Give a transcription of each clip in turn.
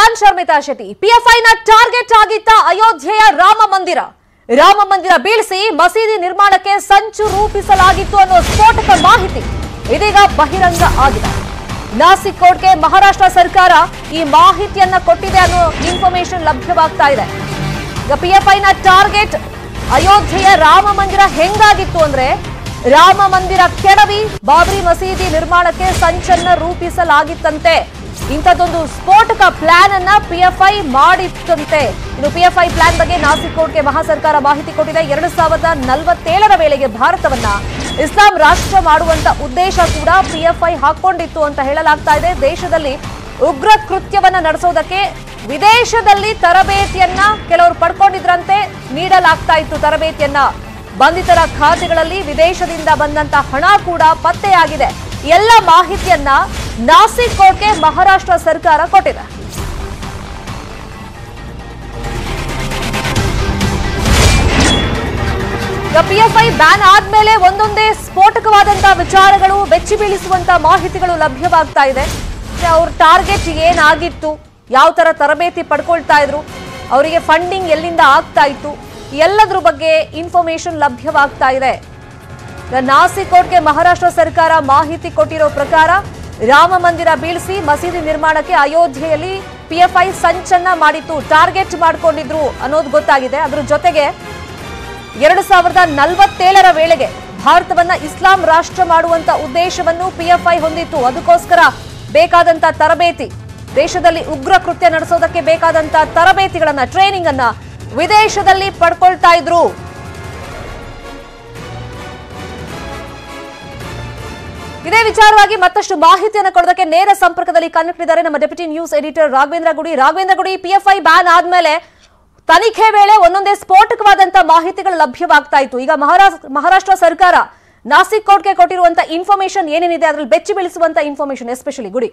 ನಾನ್ ಶರ್ಮಿತಾ ಶೆಟ್ಟಿ ಪಿಎಫ್ಐನ ಟಾರ್ಗೆಟ್ ಆಗಿದ್ದ ಅಯೋಧ್ಯೆಯ ರಾಮ ಮಂದಿರ ರಾಮ ಮಂದಿರ ಬೀಳಿಸಿ ಮಸೀದಿ ನಿರ್ಮಾಣಕ್ಕೆ ಸಂಚು ರೂಪಿಸಲಾಗಿತ್ತು ಅನ್ನೋ ಸ್ಫೋಟಕ ಮಾಹಿತಿ ಇದೀಗ ಬಹಿರಂಗ ಆಗಿದೆ ನಾಸಿಕ್ ಕೋರ್ಟ್ಗೆ ಮಹಾರಾಷ್ಟ್ರ ಸರ್ಕಾರ ಈ ಮಾಹಿತಿಯನ್ನ ಕೊಟ್ಟಿದೆ ಅನ್ನೋ ಇನ್ಫಾರ್ಮೇಶನ್ ಲಭ್ಯವಾಗ್ತಾ ಇದೆ ಈಗ ಪಿಎಫ್ಐನ ಟಾರ್ಗೆಟ್ ಅಯೋಧ್ಯೆಯ ರಾಮ ಮಂದಿರ ಹೆಂಗಾಗಿತ್ತು ಅಂದ್ರೆ ರಾಮ ಮಂದಿರ ಕೆಡವಿ ಬಾಬರಿ ಮಸೀದಿ ನಿರ್ಮಾಣಕ್ಕೆ ಸಂಚನ್ನ ರೂಪಿಸಲಾಗಿತ್ತಂತೆ ಇಂಥದ್ದೊಂದು ಸ್ಫೋಟಕ ಪ್ಲಾನ್ ಅನ್ನ ಪಿಎಫ್ಐ ಮಾಡಿತ್ತಂತೆ ಇನ್ನು ಪಿಎಫ್ಐ ಪ್ಲಾನ್ ಬಗ್ಗೆ ನಾಸಿಕ್ ಕೋರ್ಟ್ಗೆ ಮಹಾ ಸರ್ಕಾರ ಮಾಹಿತಿ ಕೊಟ್ಟಿದೆ ಎರಡು ಸಾವಿರದ ನಲವತ್ತೇಳರ ವೇಳೆಗೆ ಭಾರತವನ್ನ ಇಸ್ಲಾಂ ರಾಷ್ಟ್ರ ಮಾಡುವಂತ ಉದ್ದೇಶ ಕೂಡ ಪಿಎಫ್ಐ ಹಾಕೊಂಡಿತ್ತು ಅಂತ ಹೇಳಲಾಗ್ತಾ ಇದೆ ದೇಶದಲ್ಲಿ ಉಗ್ರ ಕೃತ್ಯವನ್ನ ನಡೆಸೋದಕ್ಕೆ ವಿದೇಶದಲ್ಲಿ ತರಬೇತಿಯನ್ನ ಕೆಲವರು ಪಡ್ಕೊಂಡಿದ್ರಂತೆ ನೀಡಲಾಗ್ತಾ ಇತ್ತು ತರಬೇತಿಯನ್ನ ಬಂಧಿತರ ಖಾತೆಗಳಲ್ಲಿ ವಿದೇಶದಿಂದ ಬಂದಂತ ಹಣ ಕೂಡ ಪತ್ತೆಯಾಗಿದೆ ಎಲ್ಲ ಮಾಹಿತಿಯನ್ನ ನಾಸಿಕ್ ಕೋರ್ಟ್ಗೆ ಮಹಾರಾಷ್ಟ್ರ ಸರ್ಕಾರ ಕೊಟ್ಟಿದೆ ಪಿಎಫ್ಐ ಬ್ಯಾನ್ ಆದ್ಮೇಲೆ ಒಂದೊಂದೇ ಸ್ಫೋಟಕವಾದಂತಹ ವಿಚಾರಗಳು ಬೆಚ್ಚಿ ಬೀಳಿಸುವಂತ ಮಾಹಿತಿಗಳು ಲಭ್ಯವಾಗ್ತಾ ಇದೆ ಅವ್ರ ಟಾರ್ಗೆಟ್ ಏನಾಗಿತ್ತು ಯಾವ ತರ ತರಬೇತಿ ಪಡ್ಕೊಳ್ತಾ ಇದ್ರು ಅವರಿಗೆ ಫಂಡಿಂಗ್ ಎಲ್ಲಿಂದ ಆಗ್ತಾ ಇತ್ತು ಎಲ್ಲದ್ರ ಬಗ್ಗೆ ಇನ್ಫಾರ್ಮೇಶನ್ ಲಭ್ಯವಾಗ್ತಾ ಇದೆ ಈಗ ನಾಸಿಕ್ ಕೋರ್ಟ್ಗೆ ಮಹಾರಾಷ್ಟ್ರ ಸರ್ಕಾರ ಮಾಹಿತಿ ಕೊಟ್ಟಿರೋ ಪ್ರಕಾರ ರಾಮ ಮಂದಿರ ಬೀಳಿಸಿ ಮಸೀದಿ ನಿರ್ಮಾಣಕ್ಕೆ ಅಯೋಧ್ಯೆಯಲ್ಲಿ ಪಿಎಫ್ಐ ಸಂಚನ್ನ ಮಾಡಿತ್ತು ಟಾರ್ಗೆಟ್ ಮಾಡ್ಕೊಂಡಿದ್ರು ಅನ್ನೋದು ಗೊತ್ತಾಗಿದೆ ಅದ್ರ ಜೊತೆಗೆ ಎರಡು ಸಾವಿರದ ನಲವತ್ತೇಳರ ವೇಳೆಗೆ ಭಾರತವನ್ನ ಇಸ್ಲಾಂ ರಾಷ್ಟ್ರ ಮಾಡುವಂತ ಉದ್ದೇಶವನ್ನು ಪಿಎಫ್ಐ ಹೊಂದಿತ್ತು ಅದಕ್ಕೋಸ್ಕರ ಬೇಕಾದಂತ ತರಬೇತಿ ದೇಶದಲ್ಲಿ ಉಗ್ರ ಕೃತ್ಯ ನಡೆಸೋದಕ್ಕೆ ಬೇಕಾದಂತ ತರಬೇತಿಗಳನ್ನ ಟ್ರೈನಿಂಗ್ ಅನ್ನ ವಿದೇಶದಲ್ಲಿ ಪಡ್ಕೊಳ್ತಾ ಇದ್ರು ಇದೇ ವಿಚಾರವಾಗಿ ಮತ್ತಷ್ಟು ಮಾಹಿತಿಯನ್ನು ಕೊಡೋದಕ್ಕೆ ನೇರ ಸಂಪರ್ಕದಲ್ಲಿ ಕನೆಕ್ಟ್ ಇದ್ದಾರೆ ನಮ್ಮ ಡೆಪ್ಯೂಟಿ ನ್ಯೂಸ್ ಎಡಿಟರ್ ರಾಘವೇಂದ್ರ ಗುಡಿ ರಾಘವೇಂದ್ರ ಗುಡಿ ಪಿಎಫ್ಐ ಬ್ಯಾನ್ ಆದ್ಮೇಲೆ ತನಿಖೆ ವೇಳೆ ಒಂದೊಂದೇ ಸ್ಫೋಟಕವಾದಂತ ಮಾಹಿತಿಗಳು ಲಭ್ಯವಾಗ್ತಾ ಇತ್ತು ಈಗ ಮಹಾರಾಷ್ಟ್ರ ಮಹಾರಾಷ್ಟ್ರ ಸರ್ಕಾರ ನಾಸಿಕ್ ಕೋರ್ಟ್ಗೆ ಕೊಟ್ಟಿರುವಂತ ಇನ್ಫಾರ್ಮೇಶನ್ ಏನೇನಿದೆ ಅದರಲ್ಲಿ ಬೆಚ್ಚಿ ಬೀಳಿಸುವಂತ ಇನ್ಫಾರ್ಮೇಶನ್ ಎಸ್ಪೆಷಲಿ ಗುಡಿ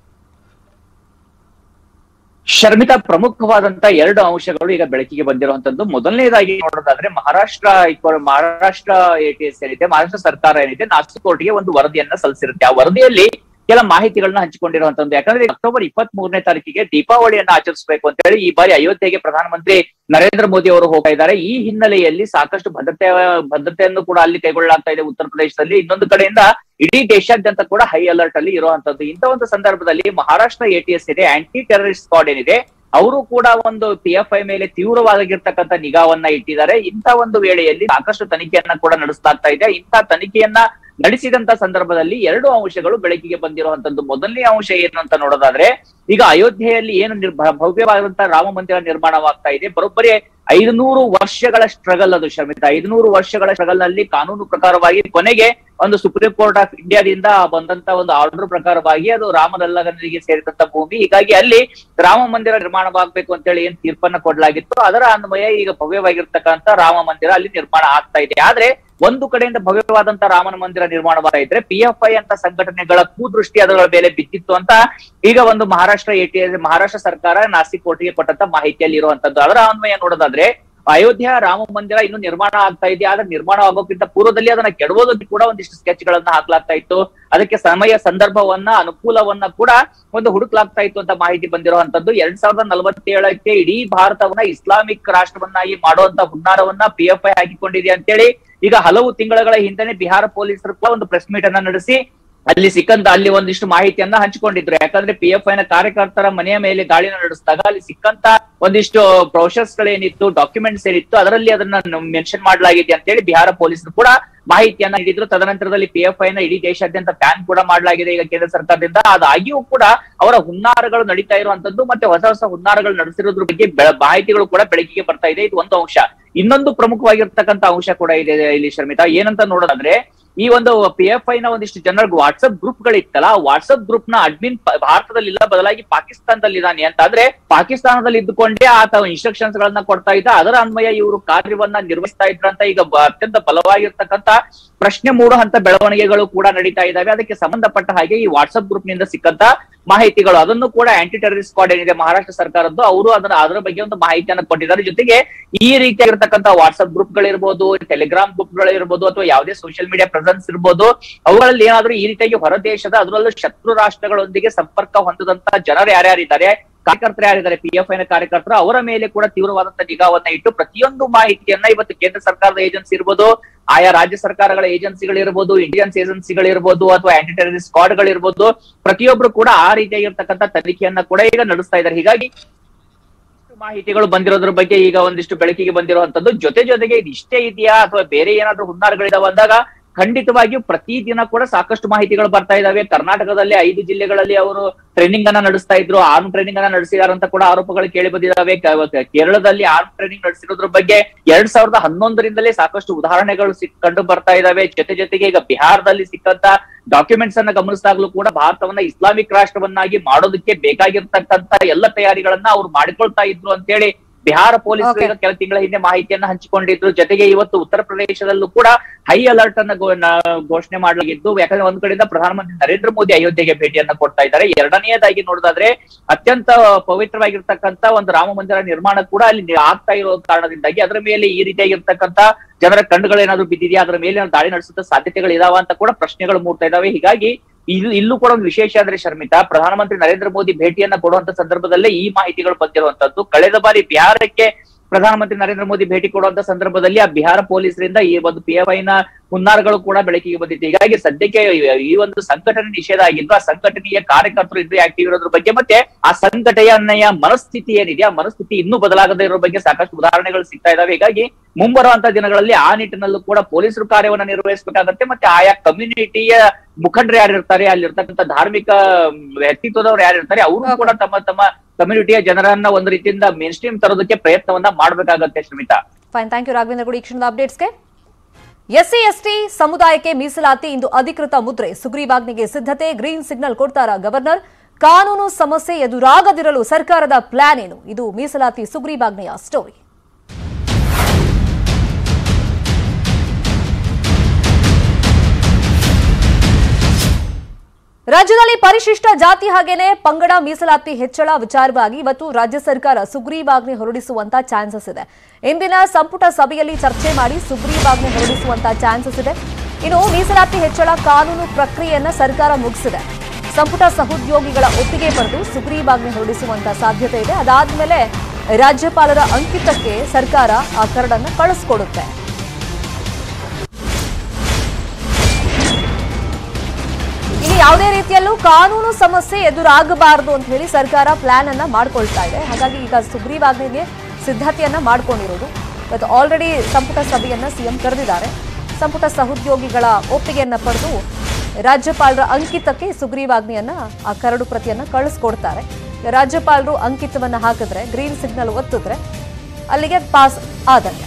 ಶರ್ಮಿತಾ ಪ್ರಮುಖವಾದಂತ ಎರಡು ಅಂಶಗಳು ಈಗ ಬೆಳಕಿಗೆ ಬಂದಿರುವಂತದ್ದು ಮೊದಲನೇದಾಗಿ ನೋಡೋದಾದ್ರೆ ಮಹಾರಾಷ್ಟ್ರ ಇಕ್ವ- ಮಹಾರಾಷ್ಟ್ರ ಎಟಿಎಸ್ ಏನಿದೆ ಮಹಾರಾಷ್ಟ್ರ ಸರ್ಕಾರ ಏನಿದೆ ನಾಸಿಕ್ ಕೋರ್ಟ್ಗೆ ಒಂದು ವರದಿಯನ್ನ ಸಲ್ಲಿಸಿರುತ್ತೆ ಆ ವರದಿಯಲ್ಲಿ ಕೆಲ ಮಾಹಿತಿಗಳನ್ನ ಹಂಚಿಕೊಂಡಿರುವಂತದ್ದು ಯಾಕಂದ್ರೆ ಅಕ್ಟೋಬರ್ ಇಪ್ಪತ್ತ್ ಮೂರನೇ ತಾರೀಕಿಗೆ ದೀಪಾವಳಿಯನ್ನ ಆಚರಿಸಬೇಕು ಅಂತ ಹೇಳಿ ಈ ಬಾರಿ ಅಯೋಧ್ಯೆಗೆ ಪ್ರಧಾನಮಂತ್ರಿ ನರೇಂದ್ರ ಮೋದಿ ಅವರು ಹೋಗ್ತಾ ಇದ್ದಾರೆ ಈ ಹಿನ್ನೆಲೆಯಲ್ಲಿ ಸಾಕಷ್ಟು ಭದ್ರತೆ ಭದ್ರತೆಯನ್ನು ಕೂಡ ಅಲ್ಲಿ ಕೈಗೊಳ್ಳಲಾಗ್ತಾ ಇದೆ ಉತ್ತರ ಪ್ರದೇಶದಲ್ಲಿ ಇನ್ನೊಂದು ಕಡೆಯಿಂದ ಇಡೀ ದೇಶಾದ್ಯಂತ ಕೂಡ ಹೈ ಅಲರ್ಟ್ ಅಲ್ಲಿ ಇರುವಂತದ್ದು ಇಂಥ ಒಂದು ಸಂದರ್ಭದಲ್ಲಿ ಮಹಾರಾಷ್ಟ್ರ ಎಟಿಎಸ್ ಇದೆ ಆಂಟಿ ಟೆರರಿಸ್ಟ್ ಸ್ಕ್ವಾಡ್ ಏನಿದೆ ಅವರು ಕೂಡ ಒಂದು ಪಿ ಎಫ್ ಐ ಮೇಲೆ ತೀವ್ರವಾಗಿರ್ತಕ್ಕಂಥ ನಿಗಾವನ್ನ ಇಟ್ಟಿದ್ದಾರೆ ಇಂಥ ಒಂದು ವೇಳೆಯಲ್ಲಿ ಸಾಕಷ್ಟು ತನಿಖೆಯನ್ನ ಕೂಡ ನಡೆಸಲಾಗ್ತಾ ಇದೆ ಇಂಥ ತನಿಖೆಯನ್ನ ನಡೆಸಿದಂತ ಸಂದರ್ಭದಲ್ಲಿ ಎರಡು ಅಂಶಗಳು ಬೆಳಕಿಗೆ ಬಂದಿರುವಂತದ್ದು ಮೊದಲನೇ ಅಂಶ ಏನು ಅಂತ ನೋಡೋದಾದ್ರೆ ಈಗ ಅಯೋಧ್ಯೆಯಲ್ಲಿ ಏನು ನಿರ್- ಭ- ಭವ್ಯವಾದಂತಹ ರಾಮ ಮಂದಿರ ನಿರ್ಮಾಣವಾಗ್ತಾ ಇದೆ ಬರೋಬ್ಬರಿ ಐದುನೂರು ವರ್ಷಗಳ ಸ್ಟ್ರಗಲ್ ಅದು ಶಮಿತ ಐದುನೂರು ವರ್ಷಗಳ ಸ್ಟ್ರಗಲ್ ನಲ್ಲಿ ಕಾನೂನು ಪ್ರಕಾರವಾಗಿ ಕೊನೆಗೆ ಒಂದು ಸುಪ್ರೀಂ ಕೋರ್ಟ್ ಆಫ್ ಇಂಡಿಯಾದಿಂದ ಬಂದಂತ ಒಂದು ಆರ್ಡರ್ ಪ್ರಕಾರವಾಗಿ ಅದು ರಾಮನಲ್ಲಗನಿಗೆ ಸೇರಿದಂತ ಭೂಮಿ ಹೀಗಾಗಿ ಅಲ್ಲಿ ರಾಮ ಮಂದಿರ ನಿರ್ಮಾಣವಾಗಬೇಕು ಅಂತ ಹೇಳಿ ಏನ್ ತೀರ್ಪನ್ನ ಕೊಡ್ಲಾಗಿತ್ತು ಅದರ ಅನ್ವಯ ಈಗ ಭವ್ಯವಾಗಿರ್ತಕ್ಕಂಥ ರಾಮ ಮಂದಿರ ಅಲ್ಲಿ ನಿರ್ಮಾಣ ಆಗ್ತಾ ಇದೆ ಆದ್ರೆ ಒಂದು ಕಡೆಯಿಂದ ಭವ್ಯವಾದಂತ ರಾಮನ ಮಂದಿರ ನಿರ್ಮಾಣವಾಗ್ತಾ ಇದ್ರೆ ಪಿ ಎಫ್ ಐ ಅಂತ ಸಂಘಟನೆಗಳ ಕುದೃಷ್ಟಿ ಅದರ ಮೇಲೆ ಬಿದ್ದಿತ್ತು ಅಂತ ಈಗ ಒಂದು ಮಹಾರಾಷ್ಟ್ರ ಎಟಿ ಮಹಾರಾಷ್ಟ್ರ ಸರ್ಕಾರ ನಾಸಿಕ್ ಕೋರ್ಟ್ಗೆ ಕೊಟ್ಟಂತ ಮಾಹಿತಿಯಲ್ಲಿ ಇರುವಂತದ್ದು ಅದರ ಅನ್ವಯ ನೋಡೋದಾದ್ರೆ ಅಯೋಧ್ಯ ರಾಮ ಮಂದಿರ ಇನ್ನು ನಿರ್ಮಾಣ ಆಗ್ತಾ ಇದೆ ಆದ್ರೆ ನಿರ್ಮಾಣ ಆಗೋಕ್ಕಿಂತ ಪೂರ್ವದಲ್ಲಿ ಅದನ್ನ ಕೆಡವೋದಕ್ಕೆ ಕೂಡ ಒಂದಿಷ್ಟು ಸ್ಕೆಚ್ ಗಳನ್ನ ಹಾಕ್ಲಾಗ್ತಾ ಇತ್ತು ಅದಕ್ಕೆ ಸಮಯ ಸಂದರ್ಭವನ್ನ ಅನುಕೂಲವನ್ನ ಕೂಡ ಒಂದು ಹುಡುಕ್ಲಾಗ್ತಾ ಇತ್ತು ಅಂತ ಮಾಹಿತಿ ಬಂದಿರುವಂತದ್ದು ಎರಡ್ ಸಾವಿರದ ನಲವತ್ತೇಳಕ್ಕೆ ಇಡೀ ಭಾರತವನ್ನ ಇಸ್ಲಾಮಿಕ್ ರಾಷ್ಟ್ರವನ್ನಾಗಿ ಮಾಡುವಂತ ಹುನ್ನಾರವನ್ನ ಪಿ ಎಫ್ ಐ ಹಾಕಿಕೊಂಡಿದೆ ಅಂತೇಳಿ ಈಗ ಹಲವು ತಿಂಗಳ ಹಿಂದೆನೆ ಬಿಹಾರ ಪೊಲೀಸರು ಕೂಡ ಒಂದು ಪ್ರೆಸ್ ಮೀಟ್ ಅನ್ನ ನಡೆಸಿ ಅಲ್ಲಿ ಸಿಕ್ಕಂತ ಅಲ್ಲಿ ಒಂದಿಷ್ಟು ಮಾಹಿತಿಯನ್ನ ಹಂಚಿಕೊಂಡಿದ್ರು ಯಾಕಂದ್ರೆ ಪಿ ಎಫ್ ಐ ನ ಕಾರ್ಯಕರ್ತರ ಮನೆಯ ಮೇಲೆ ದಾಳಿನ ನಡೆಸಿದಾಗ ಅಲ್ಲಿ ಸಿಕ್ಕಂತ ಒಂದಿಷ್ಟು ಪ್ರೊಸೆಸ್ ಗಳೇನಿತ್ತು ಡಾಕ್ಯುಮೆಂಟ್ಸ್ ಏನಿತ್ತು ಅದರಲ್ಲಿ ಅದನ್ನ ಮೆನ್ಷನ್ ಮಾಡಲಾಗಿದೆ ಅಂತೇಳಿ ಬಿಹಾರ ಪೊಲೀಸರು ಕೂಡ ಮಾಹಿತಿಯನ್ನ ನೀಡಿದ್ರು ತದನಂತರದಲ್ಲಿ ಪಿ ಎಫ್ ಐ ನ ಇಡೀ ದೇಶಾದ್ಯಂತ ಬ್ಯಾನ್ ಕೂಡ ಮಾಡಲಾಗಿದೆ ಈಗ ಕೇಂದ್ರ ಸರ್ಕಾರದಿಂದ ಅದಾಗಿಯೂ ಕೂಡ ಅವರ ಹುನ್ನಾರಗಳು ನಡೀತಾ ಇರುವಂತದ್ದು ಮತ್ತೆ ಹೊಸ ಹೊಸ ಹುನ್ನಾರಗಳು ನಡೆಸಿರೋದ್ರ ಬಗ್ಗೆ ಬೆಳ- ಮಾಹಿತಿಗಳು ಕೂಡ ಬೆಳಕಿಗೆ ಬರ್ತಾ ಇದೆ ಇದು ಒಂದು ಅಂಶ ಇನ್ನೊಂದು ಪ್ರಮುಖವಾಗಿರ್ತಕ್ಕಂಥ ಅಂಶ ಕೂಡ ಇದೆ ಇಲ್ಲಿ ಶರ್ಮಿತಾ ಏನಂತ ನೋಡೋದಾದ್ರೆ ಈ ಒಂದು ಪಿ ಎಫ್ ಐ ನ ಒಂದಿಷ್ಟು ಜನರಿಗೆ ವಾಟ್ಸ್ಆಪ್ ಗ್ರೂಪ್ ಗಳಿತ್ತಲ್ಲ ಆ ವಾಟ್ಸ್ಆಪ್ ಗ್ರೂಪ್ ನ ಅಡ್ಮಿನ್ ಭಾರತದಲ್ಲಿ ಇಲ್ಲ ಬದಲಾಗಿ ಪಾಕಿಸ್ತಾನದಲ್ಲಿ ಇದ್ದಾನೆ ಅಂತ ಆದ್ರೆ ಪಾಕಿಸ್ತಾನದಲ್ಲಿ ಇದ್ದುಕೊಂಡೇ ಆತ ಇನ್ಸ್ಟ್ರಕ್ಷನ್ಸ್ ಗಳನ್ನ ಕೊಡ್ತಾ ಇದ್ದ ಅದರ ಅನ್ವಯ ಇವರು ಕಾರ್ಯವನ್ನ ನಿರ್ವಹಿಸ್ತಾ ಇದ್ರಂತ ಈಗ ಬ- ಅತ್ಯಂತ ಬಲವಾಗಿರ್ತಕ್ಕಂತ ಪ್ರಶ್ನೆ ಮೂಡುವಂತ ಬೆಳವಣಿಗೆಗಳು ಕೂಡ ನಡೀತಾ ಇದಾವೆ ಅದಕ್ಕೆ ಸಂಬಂಧಪಟ್ಟ ಹಾಗೆ ಈ ವಾಟ್ಸ್ಆಪ್ ಗ್ರೂಪ್ ನಿಂದ ಸಿಕ್ಕಂತ ಮಾಹಿತಿಗಳು ಅದನ್ನು ಕೂಡ ಆಂಟಿ ಟೆರರಿಸ್ಟ್ ಸ್ಕ್ವಾಡ್ ಏನಿದೆ ಮಹಾರಾಷ್ಟ್ರ ಸರ್ಕಾರದ್ದು ಅವರು ಅದನ್ನ ಅದರ ಬಗ್ಗೆ ಒಂದು ಮಾಹಿತಿಯನ್ನು ಕೊಟ್ಟಿದ್ದಾರೆ ಜೊತೆಗೆ ಈ ರೀತಿಯಾಗಿರ್ತಕ್ಕಂಥ ವಾಟ್ಸ್ಆಪ್ ಗ್ರೂಪ್ ಗಳಿರ್ಬೋದು ಟೆಲಿಗ್ರಾಮ್ ಗ್ರೂಪ್ ಗಳಿರ್ಬೋದು ಅಥವಾ ಯಾವುದೇ ಸೋಷಿಯಲ್ ಮೀಡಿಯಾ ಪ್ರೆಸೆನ್ಸ್ ಇರ್ಬೋದು ಅವುಗಳಲ್ಲಿ ಏನಾದ್ರೂ ಈ ರೀತಿಯಾಗಿ ಹೊರ ದೇಶದ ಅದರಲ್ಲೂ ಶತ್ರು ರಾಷ್ಟ್ರಗಳೊಂದಿಗೆ ಸಂಪರ್ಕ ಹೊಂದದಂತ ಜನರು ಯಾರ್ಯಾರಿದ್ದಾರೆ ಕಾರ್ಯಕರ್ತರು ಯಾರಿದ್ದಾರೆ ಪಿ ಎಫ್ ಐನ ಕಾರ್ಯಕರ್ತರು ಅವರ ಮೇಲೆ ಕೂಡ ತೀವ್ರವಾದಂತಹ ನಿಗಾವನ್ನ ಇಟ್ಟು ಪ್ರತಿಯೊಂದು ಮಾಹಿತಿಯನ್ನ ಇವತ್ತು ಕೇಂದ್ರ ಸರ್ಕಾರದ ಏಜೆನ್ಸಿ ಇರ್ಬೋದು ಆಯಾ ರಾಜ್ಯ ಸರ್ಕಾರಗಳ ಏಜೆನ್ಸಿಗಳಿರ್ಬೋದು ಇಂಟೆಲಿಜೆನ್ಸ್ ಏಜೆನ್ಸಿಗಳಿರ್ಬೋದು ಅಥವಾ ಆಂಟಿ ಟೆರರಿಸ್ಟ್ ಸ್ಕ್ವಾಡ್ಗಳಿರ್ಬೋದು ಪ್ರತಿಯೊಬ್ರು ಕೂಡ ಆ ರೀತಿಯಾಗಿರ್ತಕ್ಕಂಥ ತನಿಖೆಯನ್ನ ಕೂಡ ಈಗ ನಡೆಸ್ತಾ ಇದ್ದಾರೆ ಹೀಗಾಗಿ ಮಾಹಿತಿಗಳು ಬಂದಿರೋದ್ರ ಬಗ್ಗೆ ಈಗ ಒಂದಿಷ್ಟು ಬೆಳಕಿಗೆ ಬಂದಿರುವಂತದ್ದು ಜೊತೆ ಜೊತೆಗೆ ಇದು ಇಷ್ಟೇ ಇದೆಯಾ ಅಥವಾ ಬೇರೆ ಏನಾದ್ರೂ ಹುನ್ನಾರಗಳಿದಾವ ಅಂದಾಗ ಖಂಡಿತವಾಗಿಯೂ ಪ್ರತಿದಿನ ಕೂಡ ಸಾಕಷ್ಟು ಮಾಹಿತಿಗಳು ಬರ್ತಾ ಇದಾವೆ ಕರ್ನಾಟಕದಲ್ಲಿ ಐದು ಜಿಲ್ಲೆಗಳಲ್ಲಿ ಅವರು ಟ್ರೈನಿಂಗ್ ಅನ್ನ ನಡೆಸ್ತಾ ಇದ್ರು ಆರ್ಮ್ ಟ್ರೈನಿಂಗ್ ಅನ್ನ ನಡೆಸಿದಾರೆ ಅಂತ ಕೂಡ ಆರೋಪಗಳು ಕೇಳಿ ಬಂದಿದಾವೆ ಕ- ಕೇರಳದಲ್ಲಿ ಆರ್ಮ್ ಟ್ರೈನಿಂಗ್ ನಡೆಸಿರೋದ್ರ ಬಗ್ಗೆ ಎರಡ್ ಸಾವಿರದ ಹನ್ನೊಂದರಿಂದಲೇ ಸಾಕಷ್ಟು ಉದಾಹರಣೆಗಳು ಸಿಕ್ ಕಂಡು ಬರ್ತಾ ಇದಾವೆ ಜೊತೆ ಜೊತೆಗೆ ಈಗ ಬಿಹಾರದಲ್ಲಿ ಸಿಕ್ಕಂತ ಡಾಕ್ಯುಮೆಂಟ್ಸ್ ಅನ್ನ ಗಮನಿಸಿದಾಗ್ಲೂ ಕೂಡ ಭಾರತವನ್ನ ಇಸ್ಲಾಮಿಕ್ ರಾಷ್ಟ್ರವನ್ನಾಗಿ ಮಾಡೋದಕ್ಕೆ ಬೇಕಾಗಿರ್ತಕ್ಕಂತ ಎಲ್ಲ ತಯಾರಿಗಳನ್ನ ಅವ್ರು ಮಾಡಿಕೊಳ್ತಾ ಇದ್ರು ಅಂತೇಳಿ ಬಿಹಾರ ಪೊಲೀಸರು Okay. ಈಗ ಕೆಲ ತಿಂಗಳ ಹಿಂದೆ ಮಾಹಿತಿಯನ್ನ ಹಂಚಿಕೊಂಡಿದ್ರು ಜೊತೆಗೆ ಇವತ್ತು ಉತ್ತರ ಪ್ರದೇಶದಲ್ಲೂ ಕೂಡ ಹೈ ಅಲರ್ಟ್ ಅನ್ನ ಗೋ- ನ- ಘೋಷಣೆ ಮಾಡಲಾಗಿದ್ದು ಯಾಕಂದ್ರೆ ಒಂದ್ ಕಡೆಯಿಂದ ಪ್ರಧಾನಮಂತ್ರಿ ನರೇಂದ್ರ ಮೋದಿ ಅಯೋಧ್ಯೆಗೆ ಭೇಟಿಯನ್ನ ಕೊಡ್ತಾ ಇದ್ದಾರೆ ಎರಡನೆಯದಾಗಿ ನೋಡೋದಾದ್ರೆ ಅತ್ಯಂತ ಪವಿತ್ರವಾಗಿರ್ತಕ್ಕಂತ ಒಂದು ರಾಮ ಮಂದಿರ ನಿರ್ಮಾಣ ಕೂಡ ಅಲ್ಲಿ ಆಗ್ತಾ ಇರೋ ಕಾರಣದಿಂದಾಗಿ ಅದರ ಮೇಲೆ ಈ ರೀತಿಯಾಗಿರ್ತಕ್ಕಂತ ಜನರ ಕಣ್ಣುಗಳೇನಾದ್ರೂ ಬಿದ್ದಿದೆಯಾ ಅದರ ಮೇಲೆ ಏನಾದ್ರು ದಾಳಿ ನಡೆಸುತ್ತ ಸಾಧ್ಯತೆಗಳು ಇದಾವ ಅಂತ ಕೂಡ ಪ್ರಶ್ನೆಗಳು ಮೂಡ್ತಾ ಇದಾವೆ ಹೀಗಾಗಿ ಇದು ಇಲ್ಲೂ ಕೂಡ ಒಂದು ವಿಶೇಷ ಅಂದ್ರೆ ಶರ್ಮಿತಾ ಪ್ರಧಾನಮಂತ್ರಿ ನರೇಂದ್ರ ಮೋದಿ ಭೇಟಿಯನ್ನ ಕೊಡುವಂತ ಸಂದರ್ಭದಲ್ಲೇ ಈ ಮಾಹಿತಿಗಳು ಬಂದಿರುವಂತದ್ದು ಕಳೆದ ಬಾರಿ ಬಿಹಾರಕ್ಕೆ ಪ್ರಧಾನಮಂತ್ರಿ ನರೇಂದ್ರ ಮೋದಿ ಭೇಟಿ ಕೊಡುವಂತ ಸಂದರ್ಭದಲ್ಲಿ ಆ ಬಿಹಾರ ಪೊಲೀಸರಿಂದ ಈ ಒಂದು ಪಿ ಎಫ್ ಐನ ಹುನ್ನಾರಗಳು ಕೂಡ ಬೆಳಕಿಗೆ ಬಂದಿತ್ತು ಹೀಗಾಗಿ ಸದ್ಯಕ್ಕೆ ಈ ಒಂದು ಸಂಘಟನೆ ನಿಷೇಧ ಆಗಿದ್ದು ಆ ಸಂಘಟನೆಯ ಕಾರ್ಯಕರ್ತರು ಇದ್ರೆ ಆಕ್ಟಿವ್ ಇರೋದ್ರ ಬಗ್ಗೆ ಮತ್ತೆ ಆ ಸಂಘಟನೆಯ ಮನಸ್ಥಿತಿ ಏನಿದೆ ಆ ಮನಸ್ಥಿತಿ ಇನ್ನೂ ಬದಲಾಗದೇ ಇರೋ ಬಗ್ಗೆ ಸಾಕಷ್ಟು ಉದಾಹರಣೆಗಳು ಸಿಗ್ತಾ ಇದಾವೆ ಹೀಗಾಗಿ ಮುಂಬರುವಂತ ದಿನಗಳಲ್ಲಿ ಆ ನಿಟ್ಟಿನಲ್ಲೂ ಕೂಡ ಪೊಲೀಸರು ಕಾರ್ಯವನ್ನ ನಿರ್ವಹಿಸಬೇಕಾಗತ್ತೆ ಮತ್ತೆ ಆಯಾ ಕಮ್ಯುನಿಟಿಯ ಮುಖಂಡರು ಯಾರಿರ್ತಾರೆ ಅಲ್ಲಿರ್ತಕ್ಕಂಥ ಧಾರ್ಮಿಕ ವ್ಯಕ್ತಿತ್ವದವ್ರು ಯಾರಿರ್ತಾರೆ ಅವರು ಕೂಡ ತಮ್ಮ ತಮ್ಮ ಕಮ್ಯುನಿಟಿಯ ಜನರನ್ನ ಒಂದು ರೀತಿಯಿಂದ ಮೇನ್ ಸ್ಟ್ರೀಮ್ ತರೋದಕ್ಕೆ ಪ್ರಯತ್ನವನ್ನ ಮಾಡ್ಬೇಕಾಗತ್ತೆ Shramita fine thank you Raghavendra Gudi ಈ ಕ್ಷಣದ ಅಪ್ಡೇಟ್ಸ್ಗೆ ಎಸ್ಸಿ ಎಸ್ಟಿ ಸಮುದಾಯಕ್ಕೆ ಮೀಸಲಾತಿ ಇಂದು ಅಧಿಕೃತ ಮುದ್ರೆ ಸುಗ್ರೀವಾಜ್ಞೆಗೆ ಸಿದ್ಧತೆ ಗ್ರೀನ್ ಸಿಗ್ನಲ್ ಕೊಡ್ತಾರಾ ಗವರ್ನರ್ ಕಾನೂನು ಸಮಸ್ಯೆ ಎದುರಾಗದಿರಲು ಸರ್ಕಾರದ ಪ್ಲಾನ್ ಏನು ಇದು ಮೀಸಲಾತಿ ಸುಗ್ರೀವಾಜ್ಞೆಯ ಸ್ಟೋರಿ ರಾಜ್ಯದಲ್ಲಿ ಪರಿಶಿಷ್ಟ ಜಾತಿ ಹಾಗೇನೆ ಪಂಗಡ ಮೀಸಲಾತಿ ಹೆಚ್ಚಳ ವಿಚಾರವಾಗಿ ಇವತ್ತು ರಾಜ್ಯ ಸರ್ಕಾರ ಸುಗ್ರೀವಾಜ್ಞೆ ಹೊರಡಿಸುವಂತ ಚಾನ್ಸಸ್ ಇದೆ ಇಂದಿನ ಸಂಪುಟ ಸಭೆಯಲ್ಲಿ ಚರ್ಚೆ ಮಾಡಿ ಸುಗ್ರೀವಾಜ್ಞೆ ಹೊರಡಿಸುವಂತ ಚಾನ್ಸಸ್ ಇದೆ ಇನ್ನು ಮೀಸಲಾತಿ ಹೆಚ್ಚಳ ಕಾನೂನು ಪ್ರಕ್ರಿಯೆಯನ್ನ ಸರ್ಕಾರ ಮುಗಿಸಿದೆ ಸಂಪುಟ ಸಹೋದ್ಯೋಗಿಗಳ ಒಪ್ಪಿಗೆ ಪಡೆದು ಸುಗ್ರೀವಾಜ್ಞೆ ಹೊರಡಿಸುವಂತ ಸಾಧ್ಯತೆ ಇದೆ ಅದಾದ್ಮೇಲೆ ರಾಜ್ಯಪಾಲರ ಅಂಕಿತಕ್ಕೆ ಸರ್ಕಾರ ಆ ಕರಡನ್ನ ಕಳಿಸ್ಕೊಡುತ್ತೆ ಇಲ್ಲಿ ಯಾವುದೇ ರೀತಿಯಲ್ಲೂ ಕಾನೂನು ಸಮಸ್ಯೆ ಎದುರಾಗಬಾರದು ಅಂತ ಹೇಳಿ ಸರ್ಕಾರ ಪ್ಲಾನ್ ಅನ್ನ ಮಾಡ್ಕೊಳ್ತಾ ಇದೆ ಹಾಗಾಗಿ ಈಗ ಸುಗ್ರೀವಾಜ್ಞೆಗೆ ಸಿದ್ಧತೆಯನ್ನ ಮಾಡ್ಕೊಂಡಿರೋದು ಇವತ್ತು ಆಲ್ರೆಡಿ ಸಂಪುಟ ಸಭೆಯನ್ನ ಸಿಎಂ ಕರೆದಿದ್ದಾರೆ ಸಂಪುಟ ಸಹೋದ್ಯೋಗಿಗಳ ಒಪ್ಪಿಗೆಯನ್ನ ಪಡೆದು ರಾಜ್ಯಪಾಲರ ಅಂಕಿತಕ್ಕೆ ಸುಗ್ರೀವಾಜ್ಞೆಯನ್ನ ಆ ಕರಡು ಪ್ರತಿಯನ್ನ ಕಳಿಸ್ಕೊಡ್ತಾರೆ ರಾಜ್ಯಪಾಲರು ಅಂಕಿತವನ್ನ ಹಾಕಿದ್ರೆ ಗ್ರೀನ್ ಸಿಗ್ನಲ್ ಒತ್ತಿದ್ರೆ ಅಲ್ಲಿಗೆ ಪಾಸ್ ಆದಂಗೆ